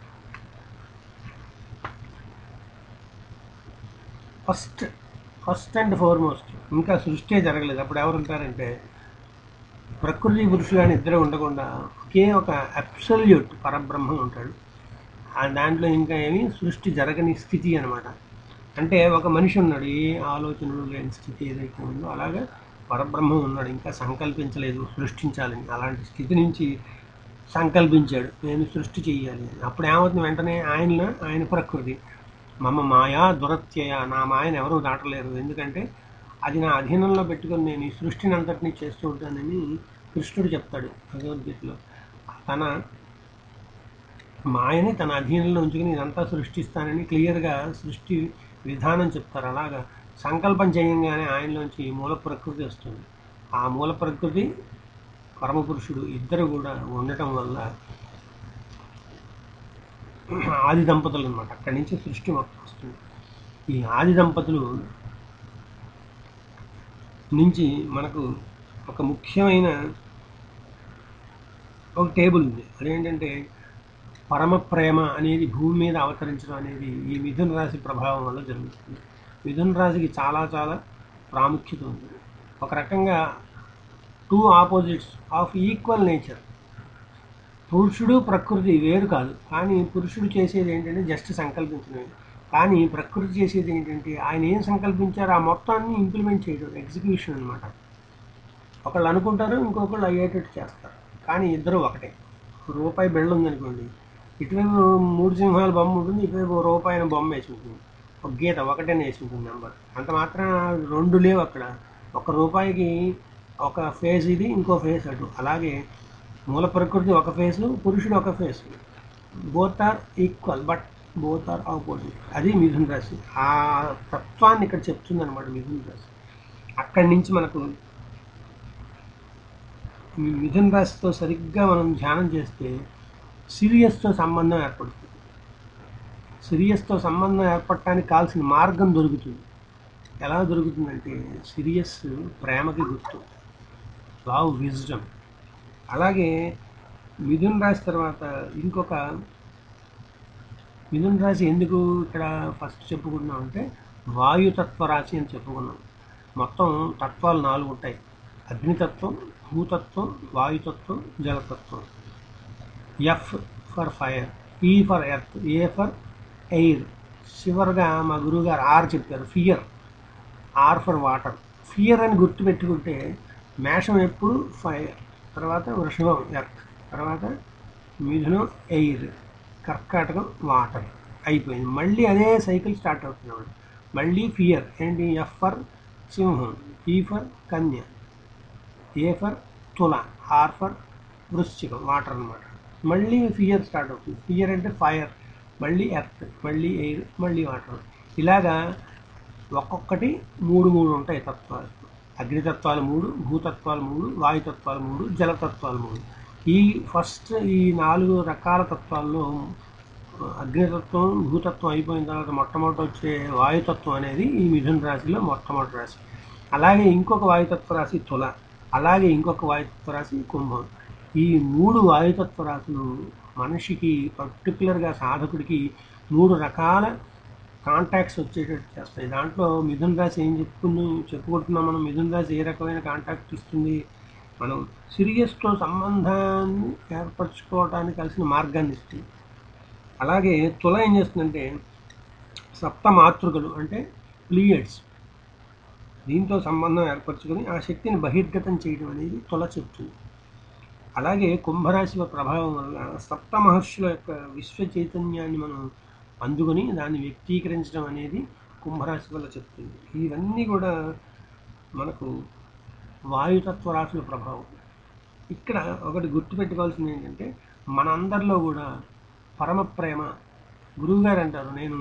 ఫస్ట్ ఫస్ట్ అండ్ ఫార్మోస్ట్ ఇంకా సృష్టి జరగలేదు అప్పుడు ఎవరు ఉంటారంటే ప్రకృతి పురుషులు అని ఇద్దరు ఉండకుండా ఒకే ఒక అబ్సల్యూట్ పరబ్రహ్మం ఉంటాడు ఆ దాంట్లో ఇంకా ఏమి సృష్టి జరగని స్థితి అనమాట అంటే ఒక మనిషి ఉన్నాడు ఏ ఆలోచనలు లేని స్థితి ఏదైతే ఉందో అలాగే పరబ్రహ్మం ఉన్నాడు ఇంకా సంకల్పించలేదు సృష్టించాలని అలాంటి స్థితి నుంచి సంకల్పించాడు నేను సృష్టి చెయ్యాలి అని. అప్పుడు ఏమవుతుంది వెంటనే ఆయనలో ఆయన ప్రకృతి మమ మాయా దురత్యయ నా మాయను ఎవరూ దాటలేరు ఎందుకంటే అది నా అధీనంలో పెట్టుకొని నేను ఈ సృష్టిని అంతటినీ చేస్తూ ఉంటానని కృష్ణుడు చెప్తాడు భగవద్గీతలో తన మాయని తన అధీనంలో ఉంచుకుని ఇదంతా సృష్టిస్తానని క్లియర్గా సృష్టి విధానం చెప్తారు అలాగా సంకల్పం చేయంగానే ఆయనలోంచి మూల ప్రకృతి వస్తుంది ఆ మూల ప్రకృతి పరమపురుషుడు ఇద్దరు కూడా ఉండటం వల్ల ఆది దంపతులు అనమాట అక్కడి నుంచి సృష్టి మొత్తం వస్తుంది ఈ ఆది దంపతులు నుంచి మనకు ఒక ముఖ్యమైన ఒక టేబుల్ ఉంది అదేంటంటే పరమ ప్రేమ అనేది భూమి మీద అవతరించడం అనేది ఈ మిథున రాశి ప్రభావం వల్ల జరుగుతుంది మిథున రాశికి చాలా చాలా ప్రాముఖ్యత ఉంది ఒక రకంగా two opposites of equal nature పురుషుడు ప్రకృతి వేరు కాదు కానీ పురుషుడు చేసేది ఏంటంటే జస్ట్ సంకల్పించడమే కానీ ప్రకృతి చేసేది ఏంటంటే ఆయన ఏం సంకల్పించారో ఆ మొత్తాన్ని ఇంప్లిమెంట్ చేయడం ఎగ్జిక్యూషన్ అనమాట ఒకళ్ళు అనుకుంటారు ఇంకొకళ్ళు అయ్యేటట్టు చేస్తారు కానీ ఇద్దరు ఒకటే రూపాయి బిళ్ళ ఉందనుకోండి ఇటువైపు మూడు సింహాల బొమ్మ ఉంటుంది ఇటువైపు ఓ రూపాయి బొమ్మ వేసి ఉంటుంది ఒక గీత ఒకటేనే వేసి ఉంటుంది నెంబర్ అంత మాత్రం రెండు లేవు అక్కడ ఒక రూపాయికి ఒక ఫేస్ ఇది ఇంకో ఫేస్ అటు అలాగే మూల ప్రకృతి ఒక ఫేసు పురుషుడు ఒక face both are equal but both are opposite అది మిథున రాశి ఆ తత్వాన్ని ఇక్కడ చెప్తుంది అనమాట మిథున రాశి అక్కడి నుంచి మనకు ఈ మిథున రాశితో సరిగ్గా మనం ధ్యానం చేస్తే సిరియస్తో సంబంధం ఏర్పడుతుంది సిరియస్తో సంబంధం ఏర్పడటానికి కావాల్సిన మార్గం దొరుకుతుంది ఎలా దొరుకుతుందంటే సిరియస్ ప్రేమకి గుర్తు లవ్ విజ్డమ్ అలాగే మిథున్ రాశి తర్వాత ఇంకొక మిథున్ రాశి ఎందుకు ఇక్కడ ఫస్ట్ చెప్పుకున్నాం అంటే వాయుతత్వ రాశి అని చెప్పుకున్నాం మొత్తం తత్వాలు నాలుగు ఉంటాయి అగ్నితత్వం భూతత్వం వాయుతత్వం జలతత్వం F for fire E for earth A for air చివరిగా మా గురువుగారు ఆర్ చెప్పారు fear R for water fear అని గుర్తుపెట్టుకుంటే మేషం ఎప్పుడు ఫైర్ తర్వాత వృషభం ఎర్త్ తర్వాత మిథునం ఎయిర్ కర్కాటకం వాటర్ అయిపోయింది మళ్ళీ అదే సైకిల్ స్టార్ట్ అవుతున్నాడు మళ్ళీ ఫియర్ ఏంటి ఎఫ్ ఫర్ సింహం ఈ ఫర్ కన్య ఏ ఫర్ తుల ఆర్ ఫర్ వృశ్చికం వాటర్ అన్నమాట మళ్ళీ ఫియర్ స్టార్ట్ అవుతుంది ఫియర్ అంటే ఫైర్ మళ్ళీ ఎర్త్ మళ్ళీ ఎయిర్ మళ్ళీ వాటర్ ఇలాగా ఒక్కొక్కటి మూడు మూడు ఉంటాయి తత్వాలు అగ్నితత్వాలు మూడు భూతత్వాలు మూడు వాయుతత్వాలు మూడు జలతత్వాలు మూడు ఈ ఫస్ట్ ఈ నాలుగు రకాల తత్వాల్లో అగ్నితత్వం భూతత్వం అయిపోయిన తర్వాత మొట్టమొదటి వచ్చే వాయుతత్వం అనేది ఈ మిథున రాశిలో మొట్టమొదటి రాశి అలాగే ఇంకొక వాయుతత్వ రాశి తుల అలాగే ఇంకొక వాయుతత్వ రాశి కుంభం ఈ మూడు వాయుతత్వ రాశులు మనిషికి పర్టికులర్గా సాధకుడికి మూడు రకాల కాంటాక్ట్స్ వచ్చేటట్టు చేస్తాయి దాంట్లో మిథున రాశి ఏం చెప్పుకుని చెప్పుకుంటున్నాం మనం మిథున రాశి ఏ రకమైన కాంటాక్ట్ ఇస్తుంది మనం సిరియస్తో సంబంధాన్ని ఏర్పరచుకోవడానికి కలిసిన మార్గాన్ని ఇస్తుంది అలాగే తుల ఏం చేస్తుందంటే సప్త మాతృకలు అంటే ప్లీయడ్స్ దీంతో సంబంధం ఏర్పరచుకొని ఆ శక్తిని బహిర్గతం చేయడం అనేది తుల చెప్తుంది అలాగే కుంభరాశి యొక్క ప్రభావం వల్ల సప్త మహర్షుల యొక్క విశ్వ చైతన్యాన్ని మనం అందుకొని దాన్ని వ్యక్తీకరించడం అనేది కుంభరాశి వల్ల చెప్తుంది ఇవన్నీ కూడా మనకు వాయుతత్వ రాశుల ప్రభావం ఇక్కడ ఒకటి గుర్తుపెట్టుకోవాల్సింది ఏంటంటే మనందరిలో కూడా పరమ ప్రేమ గురువుగారు అంటారు నేను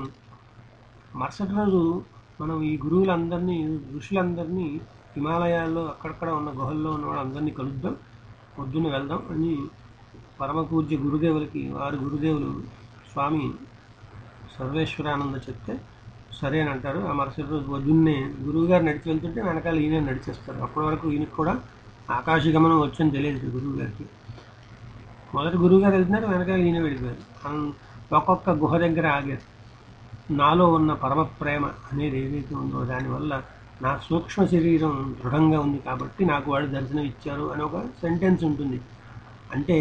మరుసటి రోజు మనం ఈ గురువులందరినీ ఋషులందరినీ హిమాలయాల్లో అక్కడక్కడ ఉన్న గుహల్లో ఉన్న వాళ్ళందరినీ కలుద్దాం పొద్దున్న వెళ్దాం అని పరమ పూజ్య గురుదేవులకి వారి గురుదేవులు స్వామి సర్వేశ్వరానంద చెప్తే సరే అని అంటారు ఆ మరుసటి రోజు పొద్దున్నే గురువుగారు నడిచి వెళ్తుంటే వెనకాల ఈయన నడిచేస్తారు అప్పటి వరకు ఈయనకి కూడా ఆకాశ గమనం వచ్చని తెలియదు గురువు గారికి మొదటి గురువుగారు వెళ్తున్నారు వెనకాల ఈయన వెళ్ళిపోయారు అన్- ఒక్కొక్క గుహ దగ్గర ఆగారు నాలో ఉన్న పరమ ప్రేమ అనేది ఏదైతే ఉందో దానివల్ల నా సూక్ష్మ శరీరం దృఢంగా ఉంది కాబట్టి నాకు వాళ్ళు దర్శనం ఇచ్చారు అని ఒక సెంటెన్స్ ఉంటుంది అంటే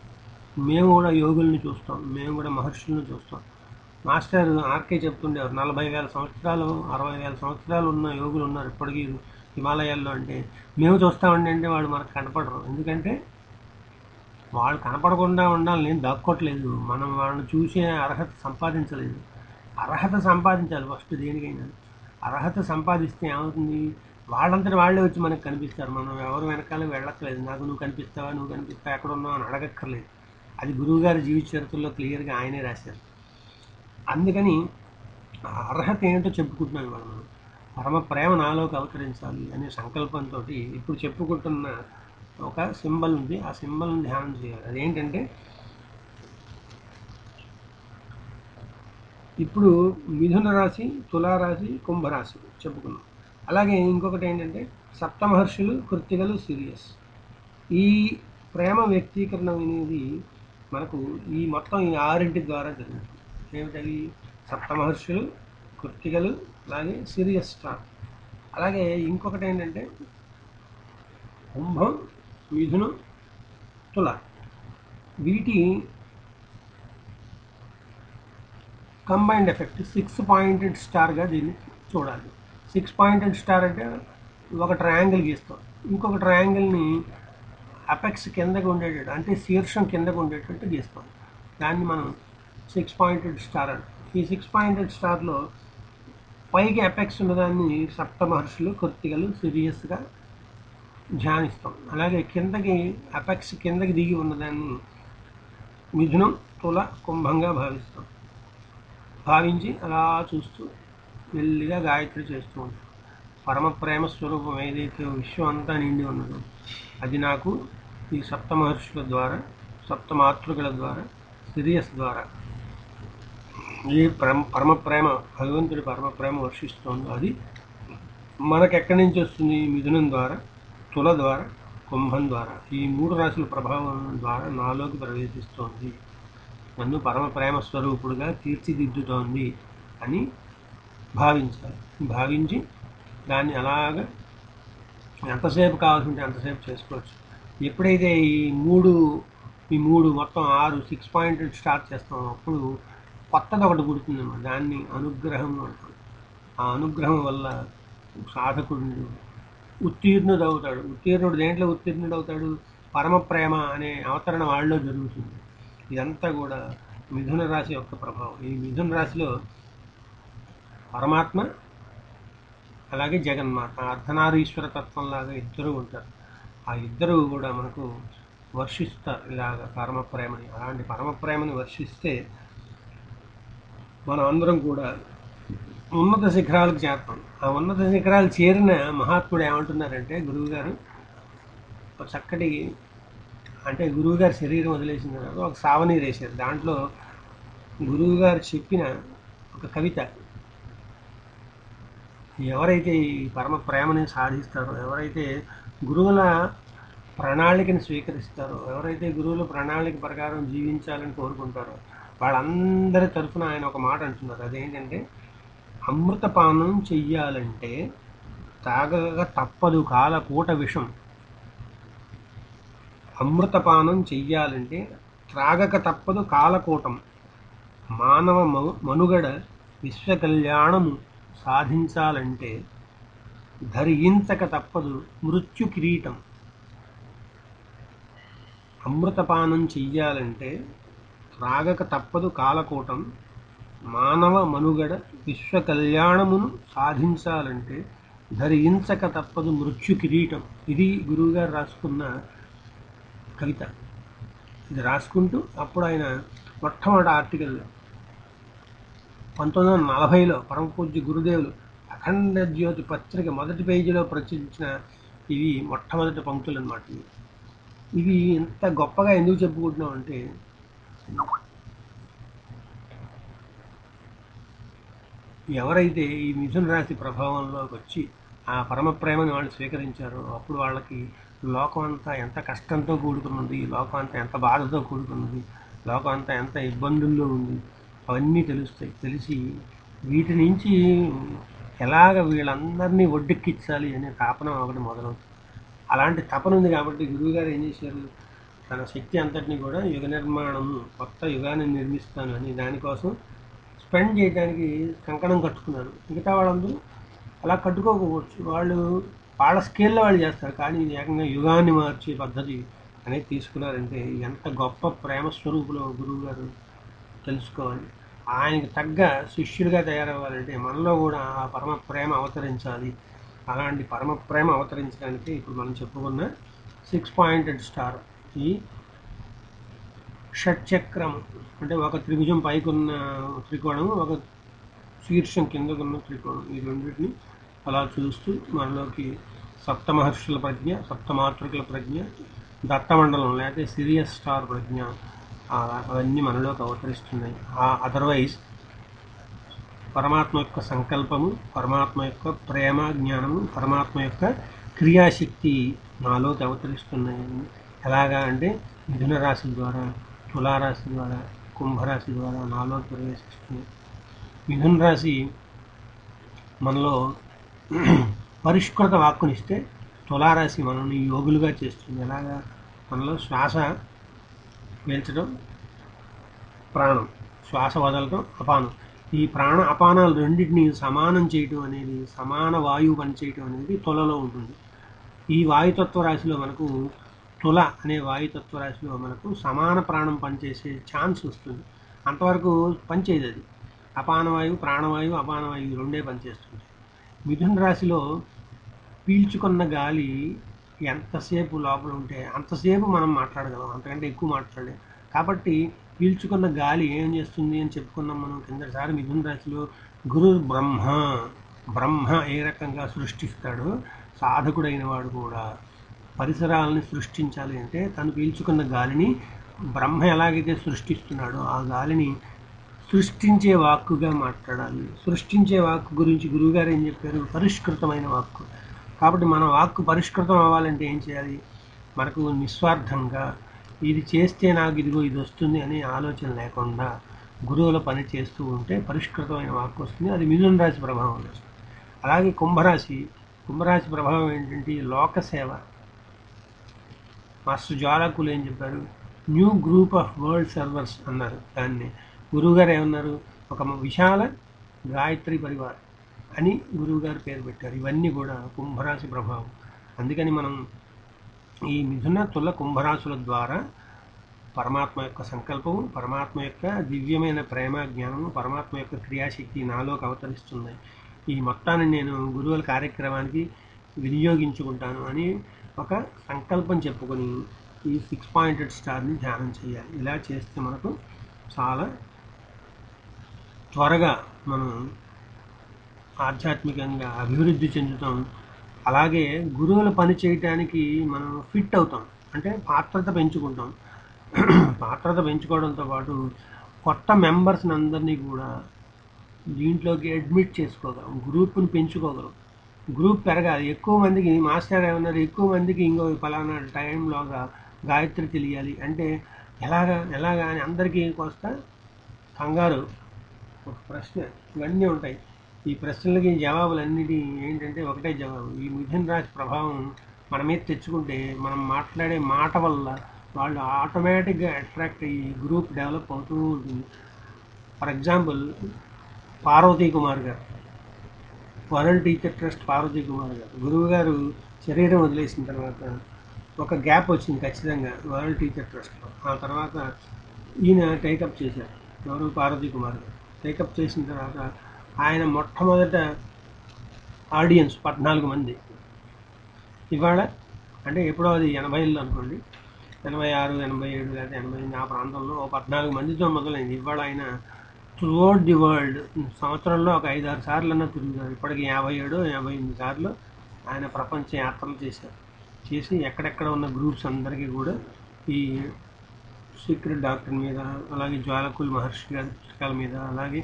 మేము కూడా యోగుల్ని చూస్తాం మేము కూడా మహర్షుల్ని చూస్తాం మాస్టర్ ఆర్కే చెప్తుండేవారు నలభై వేల సంవత్సరాలు అరవై వేల సంవత్సరాలు ఉన్న యోగులు ఉన్నారు ఇప్పటికీ హిమాలయాల్లో అంటే మేము చూస్తామండి అంటే వాళ్ళు మనకు కనపడరు ఎందుకంటే వాళ్ళు కనపడకుండా ఉండాలి నేను దాక్కోవట్లేదు మనం వాళ్ళని చూసే అర్హత సంపాదించలేదు అర్హత సంపాదించాలి ఫస్ట్ దేనికైనా అర్హత సంపాదిస్తే ఏమవుతుంది వాళ్ళంతటి వాళ్ళే వచ్చి మనకు కనిపిస్తారు మనం ఎవరు వెనకాల వెళ్ళక్కర్లేదు నాకు నువ్వు కనిపిస్తావా నువ్వు కనిపిస్తావా ఎక్కడ ఉన్నావు అని అడగక్కర్లేదు అది గురువుగారి జీవిత చరిత్రలో క్లియర్గా ఆయనే రాశారు అందుకని ఆ అర్హత ఏంటో చెప్పుకుంటున్నాం ఇవాళ మనం పరమ ప్రేమ నాలోకి అవతరించాలి అనే సంకల్పంతో ఇప్పుడు చెప్పుకుంటున్న ఒక సింబల్ ఉంది ఆ సింబల్ని ధ్యానం చేయాలి అదేంటంటే ఇప్పుడు మిథున రాశి తులారాశి కుంభరాశి చెప్పుకున్నాం అలాగే ఇంకొకటి ఏంటంటే సప్తమహర్షులు కృత్తికలు సీరియస్ ఈ ప్రేమ వ్యక్తీకరణ అనేది మనకు ఈ మొత్తం ఈ ఆరింటి ద్వారా జరుగుతుంది ఏమిటవి సప్తమహర్షులు కృత్తికలు అలాగే సీరియస్ స్టార్ అలాగే ఇంకొకటి ఏంటంటే కుంభం మిథునం తుల వీటి కంబైన్డ్ ఎఫెక్ట్ సిక్స్ పాయింటెడ్ స్టార్గా దీన్ని చూడాలి సిక్స్ పాయింటెడ్ స్టార్ అంటే ఒక ట్రయాంగిల్ గీస్తాం ఇంకొక ట్రయాంగిల్ని అపెక్స్ కిందకు ఉండేటట్టు అంటే శీర్షం కిందకు ఉండేటట్టు గీస్తాం దాన్ని మనం సిక్స్ పాయింటెడ్ స్టార్ అంటాం ఈ సిక్స్ పాయింటెడ్ స్టార్లో పైకి అపెక్స్ ఉన్నదాన్ని సప్త మహర్షులు కొత్తిగలు సీరియస్గా ధ్యానిస్తాం అలాగే కిందకి అపెక్స్ కిందకి దిగి ఉన్నదాన్ని మిథునం తుల కుంభంగా భావిస్తాం భావించి అలా చూస్తూ మెల్లిగా గాయత్రి చేస్తూ ఉంటాం పరమ ప్రేమ స్వరూపం ఏదైతే విశ్వం అంతా నిండి ఉన్నదో అది నాకు ఈ సప్త మహర్షుల ద్వారా సప్త మాతృకల ద్వారా సిరియస్ ద్వారా ఈ పరమ పరమ ప్రేమ భగవంతుడి పరమ ప్రేమ వర్షిస్తోందో అది మనకు ఎక్కడి నుంచి వస్తుంది మిథునం ద్వారా తుల ద్వారా కుంభం ద్వారా ఈ మూడు రాశుల ప్రభావం ద్వారా నాలోకి ప్రవేశిస్తోంది నన్ను పరమ ప్రేమ స్వరూపుడుగా తీర్చిదిద్దుతోంది అని భావించాలి భావించి దాన్ని అలాగ ఎంతసేపు కావాల్సి ఉంటే అంతసేపు చేసుకోవచ్చు ఎప్పుడైతే ఈ మూడు ఈ మూడు మొత్తం ఆరు సిక్స్ పాయింట్ స్టార్ట్ చేస్తామో అప్పుడు కొత్తది ఒకటి పుడుతుందన్నమాట దాన్ని అనుగ్రహం అంటారు ఆ అనుగ్రహం వల్ల సాధకుడు ఉత్తీర్ణుడు అవుతాడు ఉత్తీర్ణుడు దేంట్లో ఉత్తీర్ణుడు అవుతాడు పరమ ప్రేమ అనే అవతరణ వాళ్ళలో జరుగుతుంది ఇదంతా కూడా మిథున రాశి యొక్క ప్రభావం ఈ మిథున రాశిలో పరమాత్మ అలాగే జగన్మాత అర్ధనారీశ్వర తత్వంలాగా ఇద్దరు ఉంటారు ఆ ఇద్దరు కూడా మనకు వర్షిస్తారు ఇలాగ పరమ ప్రేమని అలాంటి పరమ ప్రేమని వర్షిస్తే మనం అందరం కూడా ఉన్నత శిఖరాలకు చేరుతాం ఆ ఉన్నత శిఖరాలు చేరిన మహాత్ముడు ఏమంటున్నారంటే గురువుగారు ఒక చక్కటి అంటే గురువుగారి శరీరం వదిలేసిన తర్వాత ఒక సావనీరు వేశారు దాంట్లో గురువుగారు చెప్పిన ఒక కవిత ఎవరైతే ఈ పరమ ప్రేమని సాధిస్తారో ఎవరైతే గురువుల ప్రణాళికని స్వీకరిస్తారో ఎవరైతే గురువుల ప్రణాళిక ప్రకారం జీవించాలని కోరుకుంటారో వాళ్ళందరి తరఫున ఆయన ఒక మాట అంటున్నారు అదేంటంటే అమృతపానం చెయ్యాలంటే తాగక తప్పదు కాలకూట విషం అమృతపానం చెయ్యాలంటే త్రాగక తప్పదు కాలకూటం మానవ మ- మనుగడ విశ్వ కళ్యాణము సాధించాలంటే ధరించక తప్పదు మృత్యు కిరీటం అమృతపానం చెయ్యాలంటే త్రాగక తప్పదు కాలకూటం మానవ మనుగడ విశ్వ కళ్యాణమును సాధించాలంటే ధరించక తప్పదు మృత్యు కిరీటం ఇది గురువుగారు రాసుకున్న కవిత ఇది రాసుకుంటూ అప్పుడు ఆయన మొట్టమొదటి ఆర్టికల్ పంతొమ్మిది వందల నలభైలో పరమ పూజ్య గురుదేవులు అఖండ జ్యోతి పత్రిక మొదటి పేజీలో ప్రచురించిన ఇవి మొట్టమొదటి పంక్తులు అనమాట ఇవి ఇవి ఇంత గొప్పగా ఎందుకు చెప్పుకుంటున్నాం అంటే ఎవరైతే ఈ మిథున రాశి ప్రభావంలోకి వచ్చి ఆ పరమ ప్రేమను వాళ్ళు స్వీకరించారో అప్పుడు వాళ్ళకి లోకం అంతా ఎంత కష్టంతో కూడుకున్నది లోకం అంతా ఎంత బాధతో కూడుకున్నది లోకం అంతా ఎంత ఇబ్బందుల్లో ఉంది అవన్నీ తెలుస్తాయి తెలిసి వీటి నుంచి ఎలాగ వీళ్ళందరినీ ఒడ్డెక్కించాలి అనే తాపన ఒకటి మొదలవుతుంది అలాంటి తపన ఉంది కాబట్టి గురువుగారు ఏం చేశారు తన శక్తి అంతటిని కూడా యుగ నిర్మాణం కొత్త యుగాన్ని నిర్మిస్తాను అని దానికోసం స్పెండ్ చేయడానికి కంకణం కట్టుకున్నారు మిగతా వాళ్ళందరూ అలా కట్టుకోకపోవచ్చు వాళ్ళు వాళ్ళ స్కేల్లో వాళ్ళు చేస్తారు కానీ ఇది ఏకంగా యుగాన్ని మార్చే పద్ధతి అనేది తీసుకున్నారంటే ఎంత గొప్ప ప్రేమ స్వరూపులో గురువు గారు తెలుసుకోవాలి ఆయనకు తగ్గ శిష్యుడిగా తయారవ్వాలంటే మనలో కూడా ఆ పరమ ప్రేమ అవతరించాలి అలాంటి పరమ ప్రేమ అవతరించడానికి ఇప్పుడు మనం చెప్పుకున్న సిక్స్ పాయింటెడ్ స్టార్ ఈ షట్చక్రం అంటే ఒక త్రిభుజం పైకున్న త్రికోణం ఒక శీర్షం కిందకున్న త్రికోణం ఈ రెండింటిని అలా చూస్తూ మనలోకి సప్త మహర్షుల ప్రజ్ఞ సప్తమాతృకుల ప్రజ్ఞ దత్తమండలం లేకపోతే సిరియస్ స్టార్ ప్రజ్ఞ ఆ, అవన్నీ మనలోకి అవతరిస్తున్నాయి ఆ అదర్వైజ్ పరమాత్మ యొక్క సంకల్పము పరమాత్మ యొక్క ప్రేమ జ్ఞానము పరమాత్మ యొక్క క్రియాశక్తి నాలోకి అవతరిస్తున్నాయి ఎలాగా అంటే మిథున రాశి ద్వారా తులారాశి ద్వారా కుంభరాశి ద్వారా నాలోకి ప్రవేశిస్తుంది మిథున రాశి మనలో పరిష్కృత వాక్కునిస్తే తులారాశి మనల్ని యోగులుగా చేస్తుంది ఎలాగా మనలో శ్వాస పీల్చడం ప్రాణం శ్వాస వదలటం అపానం ఈ ప్రాణ అపానాలు రెండింటిని సమానం చేయటం అనేది సమాన వాయువు పనిచేయటం అనేది తులలో ఉంటుంది ఈ వాయుతత్వ రాశిలో మనకు తుల అనే వాయుతత్వ రాశిలో మనకు సమాన ప్రాణం పనిచేసే ఛాన్స్ వస్తుంది అంతవరకు పనిచేయదు అది అపానవాయువు ప్రాణవాయువు అపానవాయువు రెండే పనిచేస్తుంది మిథున రాశిలో పీల్చుకున్న గాలి ఎంతసేపు లోపల ఉంటే అంతసేపు మనం మాట్లాడగలం అంతకంటే ఎక్కువ మాట్లాడలేం కాబట్టి పీల్చుకున్న గాలి ఏం చేస్తుంది అని చెప్పుకున్నాం మనం కిందసారి మిథున రాశిలో గురు బ్రహ్మ బ్రహ్మ ఏ రకంగా సృష్టిస్తాడో సాధకుడైన వాడు కూడా పరిసరాలని సృష్టించాలి అంటే తను పీల్చుకున్న గాలిని బ్రహ్మ ఎలాగైతే సృష్టిస్తున్నాడో ఆ గాలిని సృష్టించే వాక్కుగా మాట్లాడాలి సృష్టించే వాక్కు గురించి గురువుగారు ఏం చెప్పారు పరిష్కృతమైన వాక్కు కాబట్టి మన వాక్కు పరిష్కృతం అవ్వాలంటే ఏం చేయాలి మనకు నిస్వార్థంగా ఇది చేస్తే నాకు ఇదిగో ఇది వస్తుంది అనే ఆలోచన లేకుండా గురువుల పని చేస్తూ ఉంటే పరిష్కృతమైన వాక్కు వస్తుంది అది మిథున రాశి ప్రభావం వస్తుంది అలాగే కుంభరాశి కుంభరాశి ప్రభావం ఏంటంటే లోక సేవ మాస్టర్ జ్వాలకులు ఏం చెప్పారు new group of world servers అన్నారు దాన్ని గురువుగారు ఏమన్నారు ఒక విశాల గాయత్రి పరివార్ అని గురువుగారు పేరు పెట్టారు ఇవన్నీ కూడా కుంభరాశి ప్రభావం అందుకని మనం ఈ మిథున తుల కుంభరాశుల ద్వారా పరమాత్మ యొక్క సంకల్పము పరమాత్మ యొక్క దివ్యమైన ప్రేమ జ్ఞానము పరమాత్మ యొక్క క్రియాశక్తి నాలోకి అవతరిస్తుంది ఈ మొత్తాన్ని నేను గురువుల కార్యక్రమానికి వినియోగించుకుంటాను అని ఒక సంకల్పం చెప్పుకొని ఈ సిక్స్ పాయింటెడ్ స్టార్ని ధ్యానం చేయాలి ఇలా చేస్తే మనకు చాలా త్వరగా మనం ఆధ్యాత్మికంగా అభివృద్ధి చెందుతాం అలాగే గురువుల పని చేయటానికి మనం ఫిట్ అవుతాం అంటే పాత్రత పెంచుకుంటాం పాత్రత పెంచుకోవడంతో పాటు కొత్త మెంబర్స్ని అందరినీ కూడా దీంట్లోకి అడ్మిట్ చేసుకోగలం గ్రూప్ని పెంచుకోగలం గ్రూప్ పెరగాలి ఎక్కువ మందికి మాస్టర్ ఏమన్నారు ఎక్కువ మందికి ఇంకో ఫలానా టైంలోగా గాయత్రి తెలియాలి అంటే ఎలాగా ఎలాగా అని అందరికీ కోస్తా కంగారు ఒక ప్రశ్న ఇవన్నీ ఉంటాయి ఈ ప్రశ్నలకి జవాబులన్నిటి ఏంటంటే ఒకటే జవాబు ఈ మిథున రాశి ప్రభావం మన మీద తెచ్చుకుంటే మనం మాట్లాడే మాట వల్ల వాళ్ళు ఆటోమేటిక్గా అట్రాక్ట్ అయ్యి గ్రూప్ డెవలప్ అవుతూ ఉంటుంది ఫర్ ఎగ్జాంపుల్ పార్వతీ కుమార్ గారు world teacher trust Parvathi Kumar గారు గురువు గారు శరీరం వదిలేసిన తర్వాత ఒక గ్యాప్ వచ్చింది ఖచ్చితంగా వరల్డ్ టీచర్ ట్రస్ట్లో ఆ తర్వాత ఈయన టేకప్ చేశారు ఎవరు పార్వతీ కుమార్ గారు టేకప్ చేసిన తర్వాత ఆయన మొట్టమొదట ఆడియన్స్ పద్నాలుగు మంది ఇవాళ అంటే ఎప్పుడో అది ఎనభైలో అనుకోండి ఎనభై ఆరు ఎనభై ఏడు లేదా ఎనభై ఎనిమిది ఆ ప్రాంతంలో ఓ పద్నాలుగు మందితో మొదలైంది ఇవాళ ఆయన త్రూఅవుట్ ది వరల్డ్ సంవత్సరంలో ఒక ఐదు ఆరు సార్లు అన్న తిరుగుతారు ఇప్పటికి యాభై ఏడు యాభై ఎనిమిది సార్లు ఆయన ప్రపంచ యాత్రలు చేశారు చేసి ఎక్కడెక్కడ ఉన్న గ్రూప్స్ అందరికీ కూడా ఈ సీక్రెట్ డాక్టర్ మీద అలాగే జ్వాలకుల్ మహర్షి గారి పుస్తకాల మీద అలాగే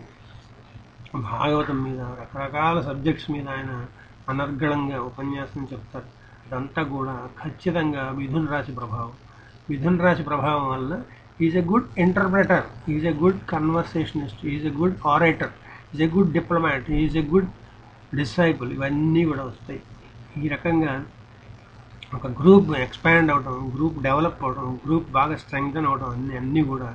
భాగవతం మీద రకరకాల సబ్జెక్ట్స్ మీద ఆయన అనర్గళంగా ఉపన్యాసం చెప్తారు ఇదంతా కూడా ఖచ్చితంగా మిథున్ రాశి ప్రభావం మిథున్ రాశి ప్రభావం వల్ల is a good interpreter is a good conversationist is a good orator is a good diplomat is a good disciple ఇవన్నీ కూడా వస్తాయి ఈ రకంగా ఒక గ్రూప్ ఎక్స్పాండ్ అవడం గ్రూప్ డెవలప్ అవడం గ్రూప్ బాగా స్ట్రెంగ్తన్ అవడం అన్నీ అన్నీ కూడా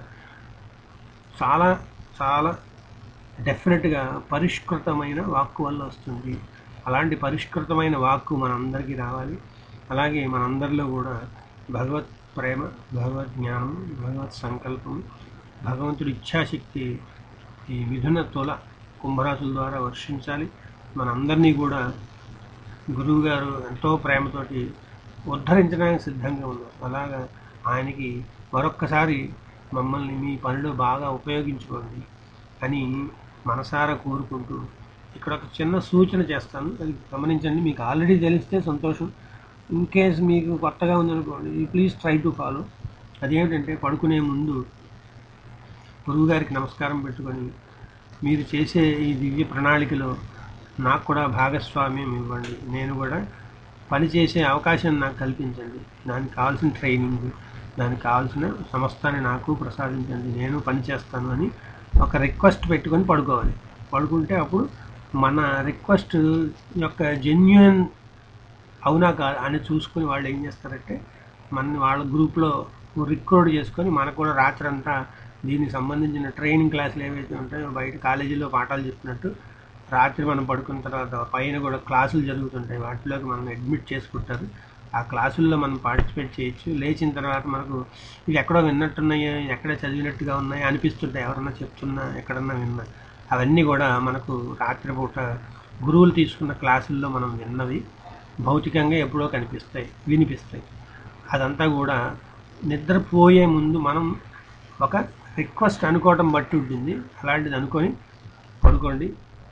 చాలా చాలా డెఫినెట్గా పరిష్కృతమైన వాక్కు వల్ల వస్తుంది అలాంటి పరిష్కృతమైన వాక్కు మనందరికీ రావాలి అలాగే మనందరిలో కూడా భగవత్ ప్రేమ భగవత్ జ్ఞానం భగవత్ సంకల్పం భగవంతుడి ఇచ్ఛాశక్తి ఈ మిథున తుల కుంభరాశుల ద్వారా వర్షించాలి మనందరినీ కూడా గురువు గారు ఎంతో ప్రేమతోటి ఉద్ధరించడానికి సిద్ధంగా ఉన్నారు అలాగా ఆయనకి మరొక్కసారి మమ్మల్ని మీ పనిలో బాగా ఉపయోగించుకోండి అని మనసారా కోరుకుంటూ ఇక్కడ ఒక చిన్న సూచన చేస్తాను అది గమనించండి మీకు ఆల్రెడీ తెలిస్తే సంతోషం ఇన్ కేస్ మీకు కొత్తగా ఉందనుకోండి ప్లీజ్ ట్రై టు ఫాలో అదేమిటంటే పడుకునే ముందు గురువుగారికి నమస్కారం పెట్టుకొని మీరు చేసే ఈ దివ్య ప్రణాళికలో నాకు కూడా భాగస్వామ్యం ఇవ్వండి నేను కూడా పని చేసే అవకాశం నాకు కల్పించండి దానికి కావాల్సిన ట్రైనింగ్ దానికి కావాల్సిన సంస్థని నాకు ప్రసాదించండి నేను పని చేస్తాను అని ఒక రిక్వెస్ట్ పెట్టుకొని పడుకోవాలి పడుకుంటే అప్పుడు మన రిక్వెస్ట్ యొక్క జెన్యున్ అవునా కాదు అని చూసుకొని వాళ్ళు ఏం చేస్తారంటే మన వాళ్ళ గ్రూప్లో రిక్రూట్ చేసుకొని మనకు కూడా రాత్రంతా దీనికి సంబంధించిన ట్రైనింగ్ క్లాసులు ఏవైతే ఉంటాయో బయట కాలేజీలో పాఠాలు చెప్పినట్టు రాత్రి మనం పడుకున్న తర్వాత పైన కూడా క్లాసులు జరుగుతుంటాయి వాటిలోకి మనం అడ్మిట్ చేసుకుంటారు ఆ క్లాసుల్లో మనం పార్టిసిపేట్ చేయొచ్చు లేచిన తర్వాత మనకు ఇవి ఎక్కడో విన్నట్టున్నాయో ఎక్కడ చదివినట్టుగా ఉన్నాయి అనిపిస్తుంటాయి ఎవరన్నా చెప్తున్నా ఎక్కడన్నా విన్నా అవన్నీ కూడా మనకు రాత్రిపూట గురువులు తీసుకున్న క్లాసుల్లో మనం విన్నవి భౌతికంగా ఎప్పుడో కనిపిస్తాయి వినిపిస్తాయి అదంతా కూడా నిద్రపోయే ముందు మనం ఒక రిక్వెస్ట్ అనుకోవటం బట్టి ఉంటుంది అలాంటిది అనుకొని పడుకోండి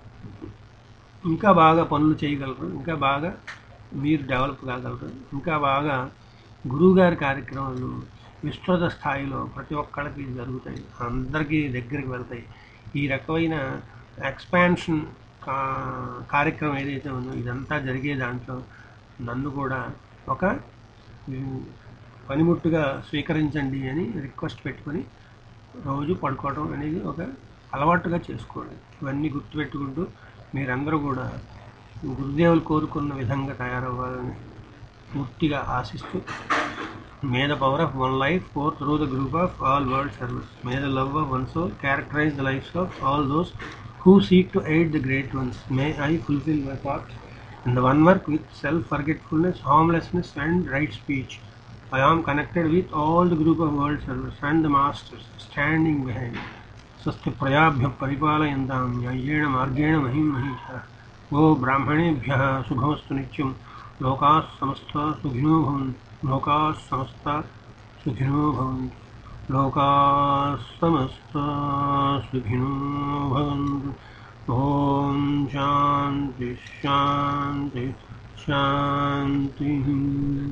ఇంకా బాగా పనులు చేయగలరు ఇంకా బాగా మీరు డెవలప్ కాగలరు ఇంకా బాగా గురువుగారి కార్యక్రమాలు విస్తృత స్థాయిలో ప్రతి ఒక్కళ్ళకి జరుగుతాయి అందరికీ దగ్గరికి వెళ్తాయి ఈ రకమైన ఎక్స్పాన్షన్ కా కార్యక్రమం ఏదైతే ఉందో ఇదంతా జరిగే దాంట్లో నన్ను కూడా ఒక పనిముట్టుగా స్వీకరించండి అని రిక్వెస్ట్ పెట్టుకొని రోజు పడుకోవడం అనేది ఒక అలవాటుగా చేసుకోండి ఇవన్నీ గుర్తుపెట్టుకుంటూ మీరందరూ కూడా గురుదేవులు కోరుకున్న విధంగా తయారవ్వాలని పూర్తిగా ఆశిస్తూ may the power of one life pour through the group of all world service may the love of one soul characterise the lives of all those who seek to aid the great ones may I fulfil my part in the one work with self-forgetfulness, harmlessness, and right speech. I am connected with all the group of world servers and the masters standing behind. स्वस्ति प्रजाभ्य परिपालयन्तां न्याय्येण मार्गेण महिं महिषः वो ब्राह्मणेभ्यः शुभमस्तु नित्यं लोकाः समस्ता सुखिनो भवन्तु लोकाः समस्ता सुखिनो भवन्तु लोकाः समस्ता सुखिनो भवन्तु ॐ शान्ति शान्ति शान्तिः